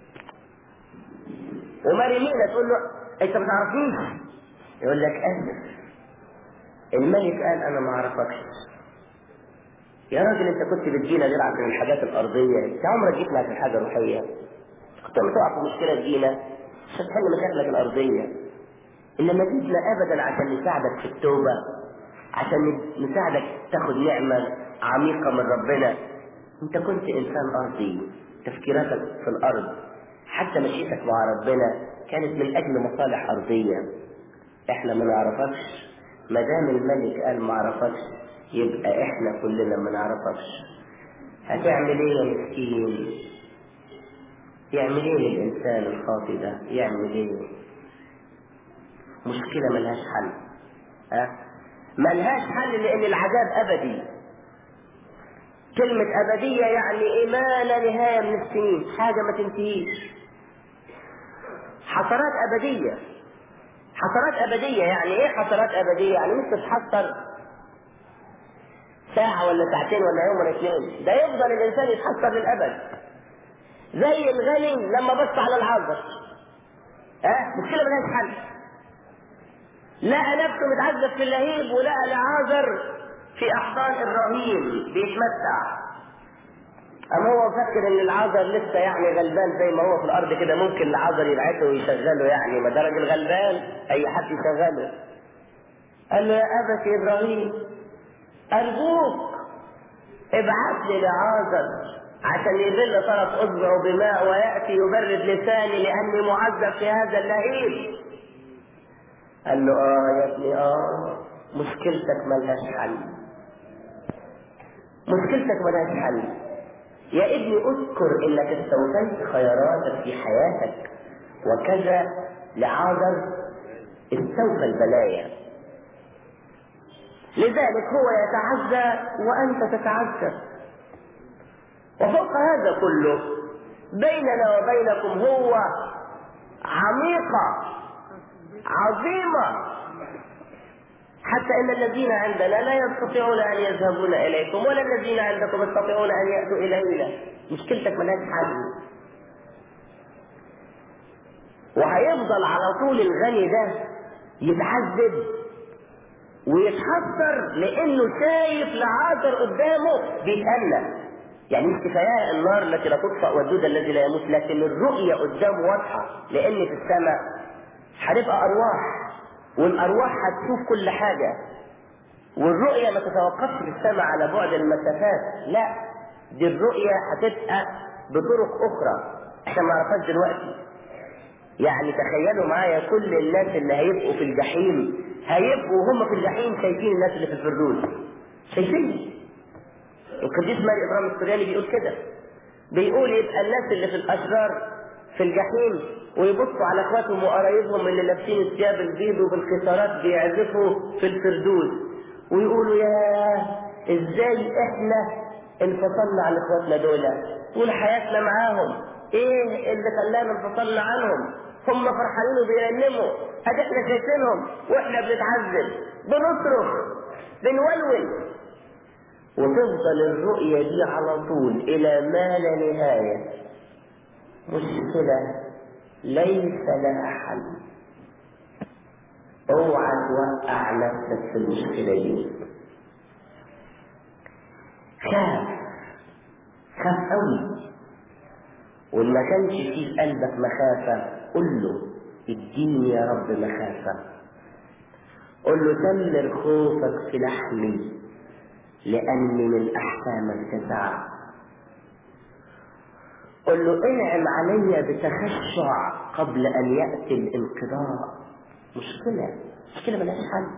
Speaker 2: وماري مينا تقول له انت ما تعرفنيش يقول لك اسف الملك قال انا ما اعرفكش يا راجل انت كنت بتجينا غير عشان الحاجات الارضيه انت عمرك جيت عشان حاجه روحيه كنت لما تقع في مشكله تجينا عشان تحل مشاكلك الارضيه انما جيتنا ابدا عشان نساعدك في التوبه عشان نساعدك تاخد نعمه عميقه من ربنا انت كنت انسان ارضي تفكيراتك في الارض حتى مشيتك مع ربنا كانت من اجل مصالح ارضيه احنا ما نعرفكش ما دام الملك قال ما عرفكش يبقى احنا كلنا ما نعرفكش هتعمل ايه يا مسكين يعمل ايه للانسان الخاطي ده يعمل ايه مشكلة ملهاش حل ها ملهاش حل لان العذاب ابدي كلمة أبدية يعني إيه ما لا نهاية من السنين حاجة ما تنتهيش حسرات أبدية حسرات أبدية يعني إيه حسرات أبدية يعني مش تتحسر ساعة ولا ساعتين ولا يوم ولا اثنين ده يفضل الإنسان يتحسر للأبد زي الغني لما بص على العذر ها أه؟ مشكلة ملهاش حل لقى نفسه متعذب في اللهيب ولقى العازر في احضان ابراهيم بيتمتع اما هو فكر ان العذر لسه يعني غلبان زي ما هو في الارض كده ممكن العذر يبعته ويشغله يعني ما ده راجل غلبان اي حد يشغله قال له يا ابت ابراهيم ارجوك ابعث لي لعازر عشان يبل طرف اصبعه بماء وياتي يبرد لساني لاني معذب في هذا اللهيب قال له اه يا ابني اه مشكلتك ملهاش حل مشكلتك ملهاش حل يا ابني اذكر انك استوفيت خيراتك في حياتك وكذا لعازر استوفى البلايا لذلك هو يتعزى وانت تتعزى وفوق هذا كله بيننا وبينكم هو عميقة عظيمة حتى ان الذين عندنا لا يستطيعون ان يذهبون اليكم ولا الذين عندكم يستطيعون ان ياتوا الينا مشكلتك ملهاش حل وهيفضل على طول الغني ده يتعذب ويتحسر لانه شايف لعازر قدامه بيتألم يعني مش كفايه النار التي لا تطفأ والدود الذي لا يموت لكن الرؤيه قدامه واضحه لان في السماء هتبقى ارواح والارواح هتشوف كل حاجه والرؤيه ما تتوقفش في السماء على بعد المسافات لا دي الرؤيه هتبقى بطرق اخرى احنا ما نعرفهاش دلوقتي يعني تخيلوا معايا كل الناس اللي هيبقوا في الجحيم هيبقوا هم في الجحيم شايفين الناس اللي في الفردوس شايفين القديس ماري ابراهيم السورياني بيقول كده بيقول يبقى الناس اللي في الاشرار في الجحيم ويبصوا على اخواتهم وقرايبهم اللي لابسين الثياب البيض وبالقطارات بيعزفوا في الفردوس ويقولوا يا ازاي احنا انفصلنا عن اخواتنا دول طول حياتنا معاهم ايه اللي خلانا انفصلنا عنهم هم فرحانين وبيرنموا ادي احنا شايفينهم واحنا بنتعذب بنصرخ بنولول وتفضل الرؤية دي على طول إلى ما لا نهاية مشكلة ليس لها حل اوعى توقع نفسك في المشكلة دي خاف خاف قوي وإن ما كانش في قلبك مخافة قل له اديني يا رب مخافة قل له تمر خوفك في لحمي لأني من أحكامك تزعل قل له انعم علي بتخشع قبل أن يأتي الانقضاء مشكلة مشكلة ملهاش حل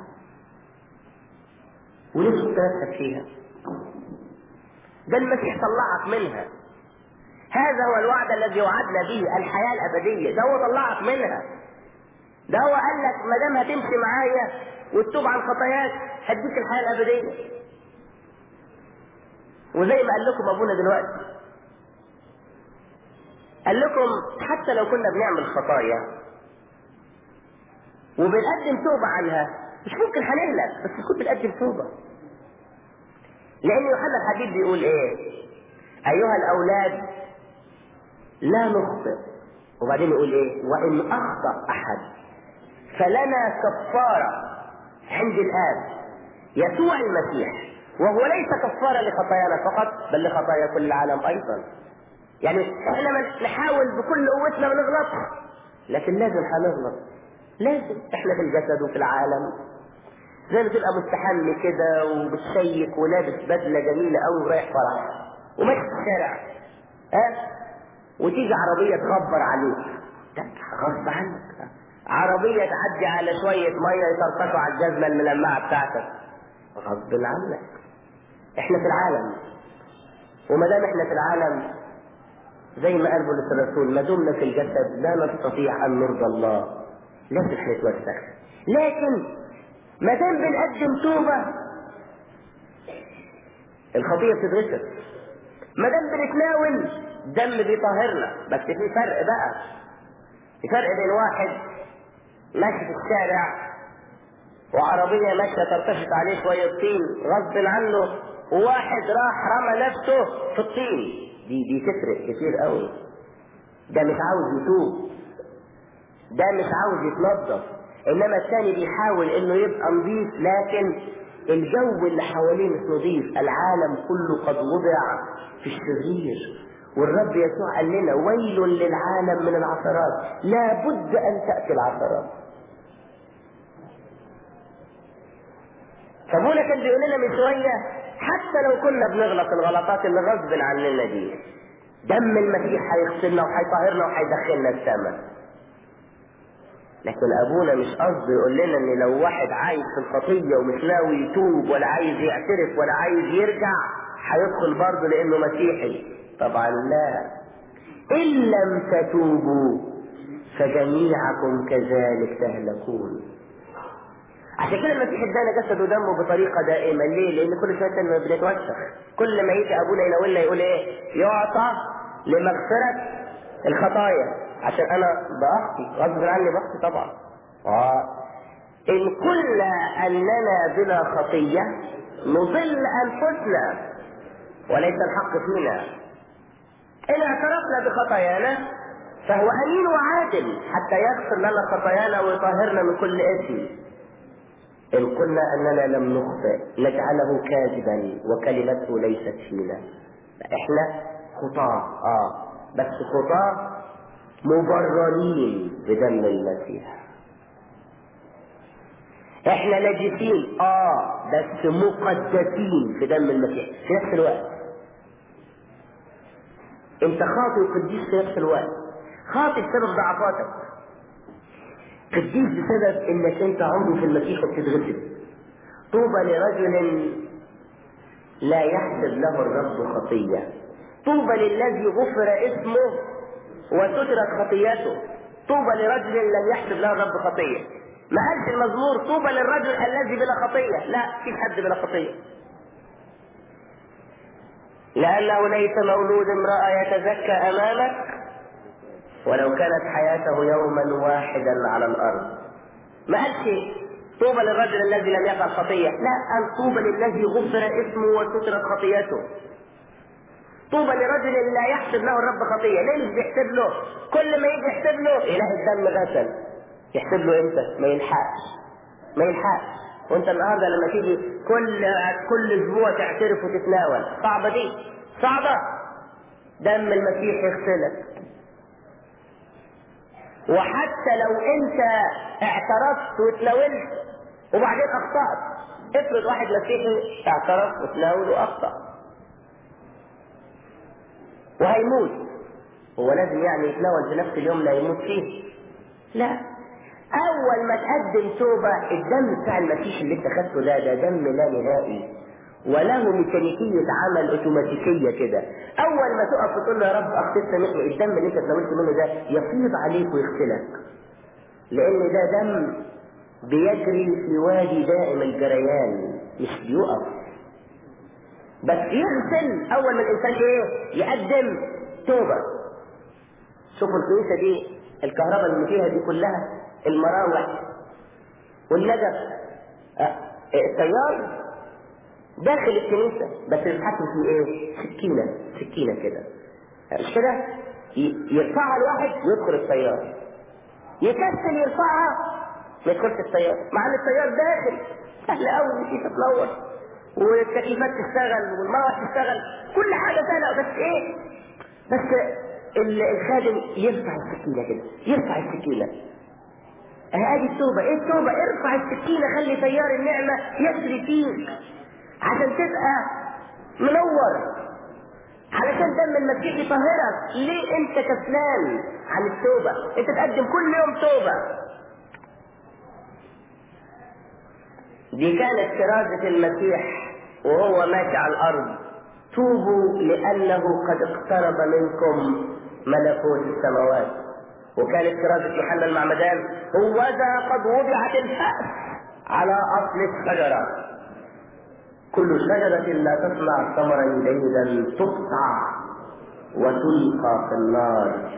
Speaker 2: وليه تترتب فيها ده المسيح طلعك منها هذا هو الوعد الذي وعدنا به الحياة الأبدية ده هو طلعك منها ده هو قال لك ما دام هتمشي معايا وتتوب عن خطاياك هديك الحياة الأبدية وزي ما قال لكم ابونا دلوقتي قال لكم حتى لو كنا بنعمل خطايا وبنقدم توبة عنها مش ممكن هنهلك بس نكون بنقدم توبة لأن يوحنا الحبيب بيقول إيه؟ أيها الأولاد لا نخطئ وبعدين يقول إيه؟ وإن أخطأ أحد فلنا كفارة عند الآب يسوع المسيح وهو ليس كفارة لخطايانا فقط بل لخطايا كل العالم أيضا يعني احنا نحاول بكل قوتنا ما نغلطش لكن لازم هنغلط لازم احنا في الجسد وفي العالم زي ما تبقى مستحمي كده وبتشيك ولابس بدله جميله قوي ورايح فرح وماشي في الشارع ها وتيجي عربيه تخبر عليك غصب عنك عربيه تعدي على شويه ميه يطرطشوا على الجزمه الملمعه بتاعتك غصب عنك احنا في العالم وما دام احنا في العالم زي ما قال بولس الرسول ما دمنا في الجسد لا نستطيع ان نرضى الله لازم هنتوسخ لكن ما دام بنقدم توبة الخطية بتتغسل ما دام بنتناول دم بيطهرنا بس في فرق بقى في فرق بين واحد ماشي في الشارع وعربية ماشية ترتشط عليه شوية طين غصب عنه وواحد راح رمى نفسه في الطين دي دي تفرق كتير قوي ده مش عاوز يتوب ده مش عاوز يتنظف انما الثاني بيحاول انه يبقى نظيف لكن الجو اللي حواليه مش نظيف العالم كله قد وضع في الشرير والرب يسوع قال لنا ويل للعالم من العثرات لا بد ان تاتي العثرات فابونا كان بيقول لنا من شويه حتى لو كنا بنغلط الغلطات اللي غصب عننا دي دم المسيح هيغسلنا وهيطهرنا وهيدخلنا السماء لكن ابونا مش قصده يقول لنا ان لو واحد عايز في الخطيه ومش ناوي يتوب ولا عايز يعترف ولا عايز يرجع هيدخل برضه لانه مسيحي طبعا لا ان لم تتوبوا فجميعكم كذلك تهلكون عشان كده المسيح ادانا جسده ودمه بطريقه دائمه ليه؟ لان كل شويه كنا بنتوسخ كل ما يجي ابونا يناولنا يقول ايه؟ يعطى لمغفره الخطايا عشان انا باخطي غصب عني بخطي طبعا اه ان كنا اننا بلا خطيه نضل انفسنا وليس الحق فينا ان اعترفنا بخطايانا فهو امين وعادل حتى يغفر لنا خطايانا ويطهرنا من كل اثم إن قلنا أننا لم نخطئ نجعله كاذبا وكلمته ليست فينا إحنا خطاة آه بس خطاة مبررين بدم المسيح إحنا نجسين آه بس مقدسين في دم المسيح في نفس الوقت أنت خاطئ وقديس في نفس الوقت خاطئ بسبب ضعفاتك قديس بسبب انك انت عمره في المسيح وبتتغسل طوبى لرجل لا يحسب له الرب خطية طوبى للذي غفر اسمه وسترت خطيته طوبى لرجل لم يحسب له الرب خطية ما قالش المزمور طوبى للرجل الذي بلا خطية لا في حد بلا خطية لأنه ليس مولود امرأة يتزكى أمامك ولو كانت حياته يوما واحدا على الارض ما قالش طوبى للرجل الذي لم يفعل خطيه لا قال طوبى للذي غفر اسمه وسترت خطيته طوبى لرجل لا يحسب له الرب خطيه ليه مش بيحسب له كل ما يجي يحسب له اله الدم غسل يحسب له امتى ما يلحقش ما يلحقش وانت النهارده لما تيجي كل كل اسبوع تعترف وتتناول صعبه دي صعبه دم المسيح يغسلك وحتى لو انت اعترفت وتناولت وبعدين اخطأت افرض واحد مسيحي اعترف وتناول واخطأ وهيموت هو لازم يعني يتناول في نفس اليوم لا يموت فيه لا اول ما تقدم توبة الدم بتاع المسيح اللي انت خدته ده ده دم لا نهائي وله ميكانيكية عمل اوتوماتيكية كده اول ما تقف وتقول له يا رب اخطيت سامحني الدم اللي انت تناولت منه ده يفيض عليك ويغسلك لان ده دم بيجري في وادي دائم الجريان مش بيقف بس يغسل اول ما الانسان ايه يقدم توبة شوفوا الكنيسة دي الكهرباء اللي فيها دي كلها المراوح والنجف اه التيار داخل الكنيسة بس بيتحكم في ايه؟ سكينة سكينة كده مش كده؟ يرفعها الواحد ويدخل التيار يكسل يرفعها ما يدخلش التيار مع ان التيار داخل سهل قوي مش تتنور والتكييفات تشتغل والمروح تشتغل كل حاجة سهلة بس ايه؟ بس الخادم يرفع السكينة كده يرفع السكينة هذه التوبة ايه التوبة ارفع السكينة خلي تيار النعمة يجري فيك عشان تبقى منور علشان دم المسيح يطهرك ليه انت كسلان عن التوبة انت تقدم كل يوم توبة دي كانت كرازة المسيح وهو ماشي على الارض توبوا لانه قد اقترب منكم ملكوت السماوات وكانت كرازة يوحنا المعمدان هو ذا قد وضعت الفأس على أصل الشجرة كل شجرة لا تصنع ثمرا جيدا تقطع وتلقى في النار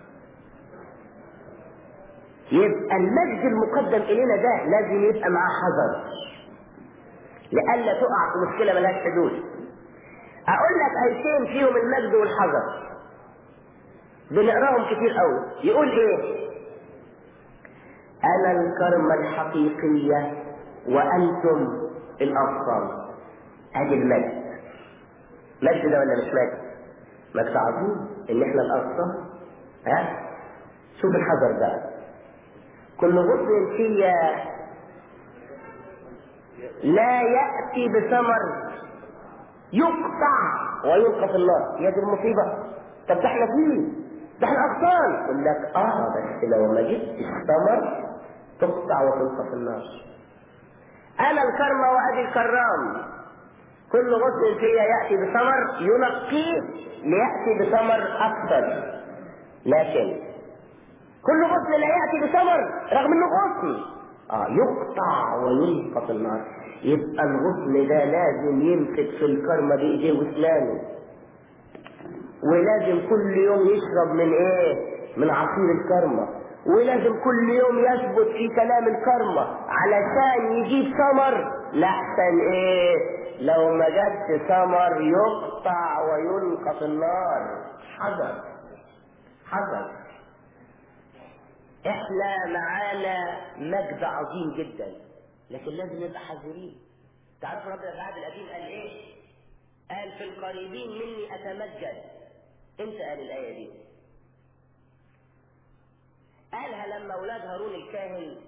Speaker 2: يبقى المجد المقدم إلينا ده لازم يبقى معاه حذر لئلا تقع في مشكلة ملهاش حدود أقول لك آيتين فيهم المجد والحذر بنقراهم كتير قوي يقول إيه أنا الكرمة الحقيقية وأنتم الأبطال أدي المجد مجد ده ولا مش مجد؟ مجد عظيم إن إحنا الأبطال ها؟ شوف الحذر بقى كل غصن فيا لا يأتي بثمر يقطع ويلقى في النار يا دي المصيبة طب ده احنا فيه ده احنا أغصان يقول لك اه بس لو ما جبتش ثمر تقطع وتلقى في النار انا الكرمة وادي الكرام كل غصن فيا يأتي بثمر ينقيه ليأتي بثمر أكثر لكن كل غصن لا يأتي بثمر رغم انه غصن اه يقطع ويلقى في النار يبقى الغصن ده لازم يمسك في الكرمة بإيديه واسنانه ولازم كل يوم يشرب من ايه من عصير الكرمة ولازم كل يوم يثبت في كلام الكرمة علشان يجيب ثمر لحسن ايه لو ما جابش ثمر يقطع ويلقى في النار حذر حذر احنا معانا مجد عظيم جدا لكن لازم نبقى حذرين تعرفوا ربنا في العهد القديم قال ايه قال في القريبين مني اتمجد امتى قال الايه دي قالها لما اولاد هارون الكاهن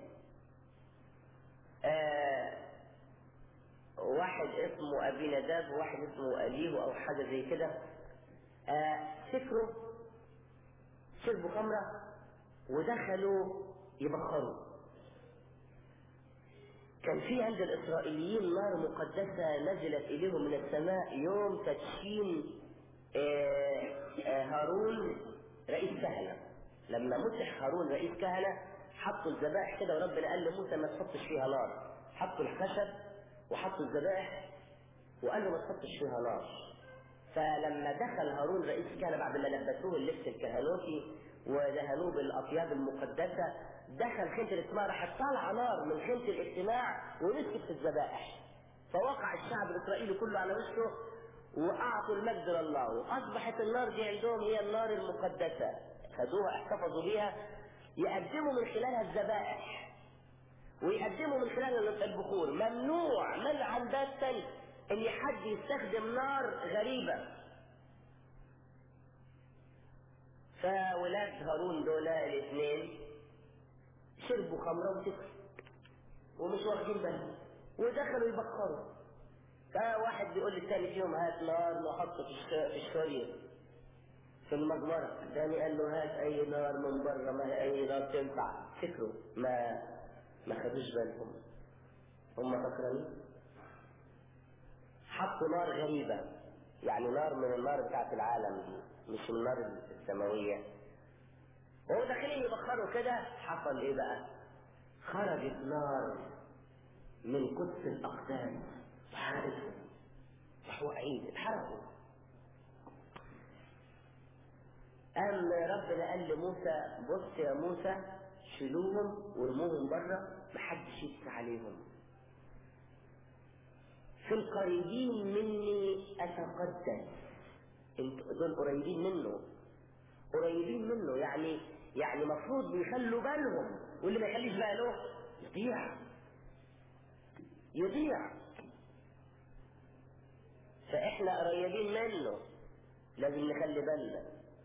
Speaker 2: آه واحد اسمه ابي نداب وواحد اسمه اليه او حاجه زي كده آه سكروا شربوا خمره ودخلوا يبخروا كان في عند الإسرائيليين نار مقدسة نزلت إليهم من السماء يوم تدشين آه آه هارون رئيس كهنة لما مسح هارون رئيس كهنة حطوا الذبائح كده وربنا قال لموسى ما تحطش فيها نار حطوا الخشب وحطوا الذبائح وقال له ما تحطش فيها نار فلما دخل هارون رئيس كهنة بعد ما لبسوه اللبس الكهنوتي ودهنوه بالاطياب المقدسه دخل خيمه الاجتماع راح طالع نار من خيمه الاجتماع ومسكت في الذبائح فوقع الشعب الاسرائيلي كله على وشه واعطوا المجد لله واصبحت النار دي عندهم هي النار المقدسه خدوها احتفظوا بيها يقدموا من خلالها الذبائح ويقدموا من خلالها البخور ممنوع منعا باتا ان حد يستخدم نار غريبه فولاد هارون دول الاثنين شربوا خمره وسكروا ومش واخدين بالهم ودخلوا يبخروا فواحد بيقول للثاني فيهم هات نار نحطه في الشوريه في المجمرة الثاني قال له هات اي نار من بره ما هي اي نار تنفع سكروا ما ما خدوش بالهم هم فكرانين حطوا نار غريبة يعني نار من النار بتاعت العالم دي مش النار السماوية وهو داخلين يبخروا كده حصل ايه بقى خرجت نار من قدس الاقداس وحرقتهم راحوا واقعين اتحرقوا قام ربنا قال لموسى بص يا موسى شيلوهم وارموهم بره محدش يبكي عليهم في القريبين مني اتقدس انت دول قريبين منه قريبين منه يعني يعني مفروض بيخلوا بالهم واللي ما يخليش باله يضيع يضيع فاحنا قريبين منه لازم نخلي بالنا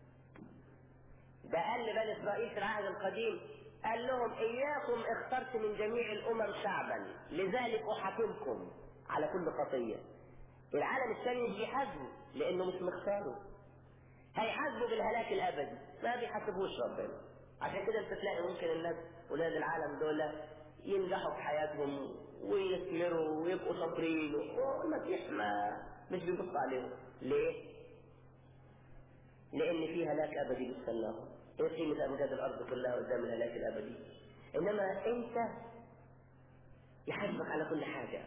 Speaker 2: ده قال لبني اسرائيل في العهد القديم قال لهم اياكم اخترت من جميع الامم شعبا لذلك احاكمكم على كل خطيه العالم الثاني مش بيحاسبه لانه مش مختاره هيحاسبه بالهلاك الابدي ما بيحاسبوش ربنا عشان كده انت تلاقي ممكن الناس ولاد العالم دول ينجحوا في حياتهم ويثمروا ويبقوا شاطرين والمسيح ما مش بيبص عليهم ليه؟ لان في هلاك ابدي بيستناهم ايه قيمه امجاد الارض كلها قدام الهلاك الابدي انما انت يحاسبك على كل حاجة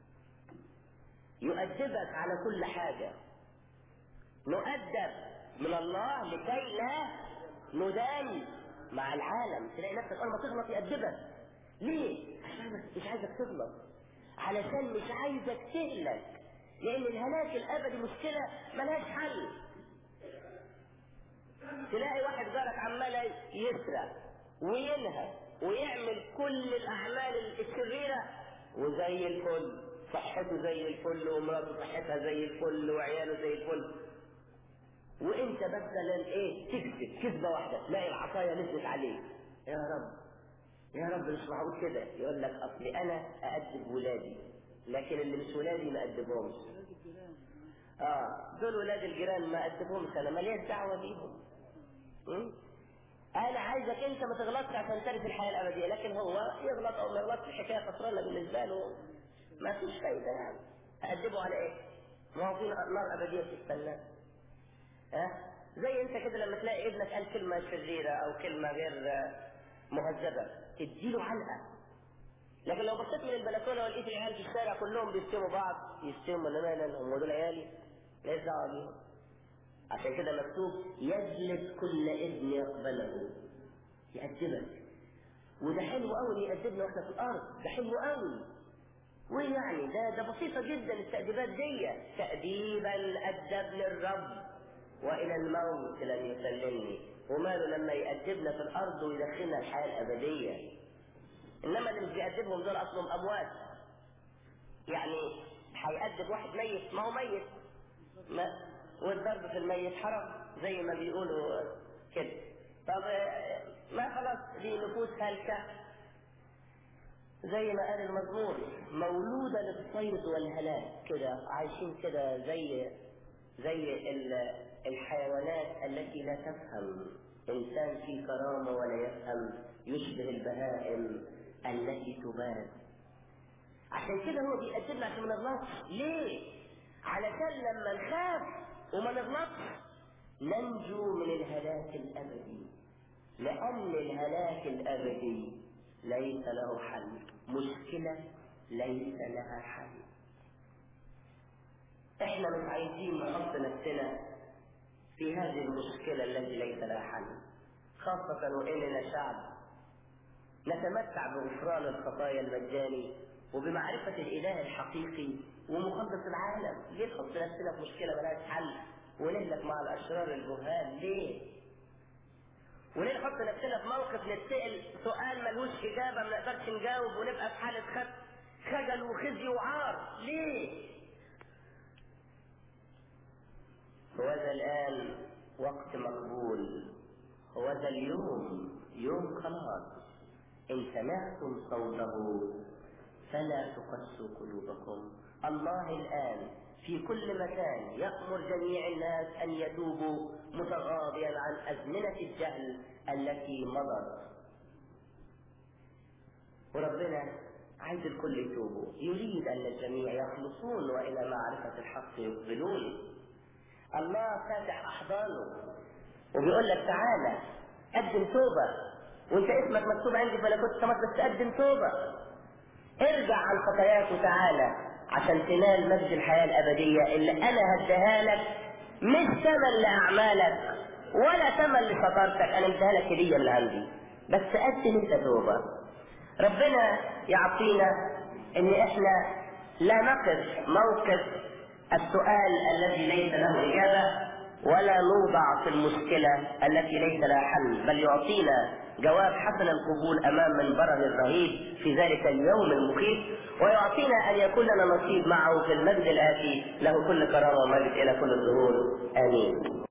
Speaker 2: يؤدبك على كل حاجة نؤدب من الله لكي لا ندان مع العالم تلاقي نفسك اول ما تغلط يأدبك ليه؟ عشان مش عايزك تغلط علشان مش عايزك تهلك لان الهلاك الابدي مشكلة ملهاش حل تلاقي واحد جارك عمال يسرق وينهب ويعمل كل الاعمال الشريرة وزي الفل صحته زي الفل ومراته صحتها زي الفل وعياله زي الفل وانت مثلا ايه تكذب كذبه واحده تلاقي العصايه نزلت عليك يا رب يا رب مش معقول كده يقول لك اصلي انا اادب ولادي لكن اللي مش ولادي ما ادبهمش اه دول ولاد الجيران ما ادبهمش انا ماليش دعوه بيهم م? انا عايزك انت ما تغلطش عشان ترث الحياه الابديه لكن هو يغلط او ما يغلطش الحكايه خسرانه بالنسبه له ما فيش فايده يعني أأدبه على ايه؟ ما هو في نار ابديه بتستناه ها زي انت كده لما تلاقي ابنك قال كلمه شريره او كلمه غير مهذبه تديله علقه لكن لو بصيت من البلكونه ولقيت العيال في الشارع كلهم بيشتموا بعض يشتموا ولا مالا هم دول عيالي ليس دعوه بيهم عشان كده مكتوب يجلد كل ابن يقبله يأدبك وده حلو قوي يأدبنا واحنا في الارض ده حلو قوي وايه يعني ده ده بسيطه جدا التأديبات دي تأديبا أدبني الرب والى الموت لن يسلمني وماله لما يأدبنا في الارض ويدخلنا الحياه الابديه انما اللي مش بيأدبهم دول اصلهم اموات يعني هيأدب واحد ميت ما هو ميت ما والضرب في الميت حرام زي ما بيقولوا كده طب ما خلاص دي نفوس هلكه زي ما قال المزمور مولودة للصيد والهلاك كده عايشين كده زي زي الحيوانات التي لا تفهم إنسان في كرامة ولا يفهم يشبه البهائم التي تباد عشان كده هو بيقدمنا عشان ما نغلطش ليه؟ علشان لما نخاف وما نغلطش ننجو من الهلاك الأبدي لأن الهلاك الأبدي ليس له حل مشكلة ليس لها حل احنا مش عايزين نحط نفسنا في هذه المشكلة التي ليس لها حل خاصة وإننا شعب نتمتع بغفران الخطايا المجاني وبمعرفة الإله الحقيقي ومخلص العالم ليه نحط نفسنا في مشكلة ملهاش حل ونهلك مع الأشرار الجهال ليه؟ وليه نحط نفسنا في موقف نتسأل سؤال ملهوش إجابة ما نقدرش نجاوب ونبقى في حالة خجل وخزي وعار ليه؟ هو ذا الآن وقت مقبول هو ذا اليوم يوم خلاص إن سمعتم صوته فلا تقسوا قلوبكم الله الآن في كل مكان يأمر جميع الناس أن يتوبوا متغاضيا عن أزمنة الجهل التي مضت وربنا عايز الكل يتوبوا يريد أن الجميع يخلصون وإلى معرفة الحق يقبلون الله فاتح احضانه وبيقول لك تعالى قدم توبة وانت اسمك مكتوب عندي في ملكوت السماوات بس قدم توبة ارجع عن خطاياك وتعالى عشان تنال مجد الحياة الأبدية اللي أنا هديها لك مش ثمن لأعمالك ولا ثمن لشطارتك أنا مديها لك هدية من عندي بس قدم انت توبة ربنا يعطينا ان احنا لا نقف موقف السؤال الذي ليس له إجابة ولا نوضع في المشكلة التي ليس لها حل بل يعطينا جواب حسن القبول أمام منبره الرهيب في ذلك اليوم المخيف ويعطينا أن يكون لنا نصيب معه في المجد الآتي له كل كرامة ومجد إلى كل الظهور آمين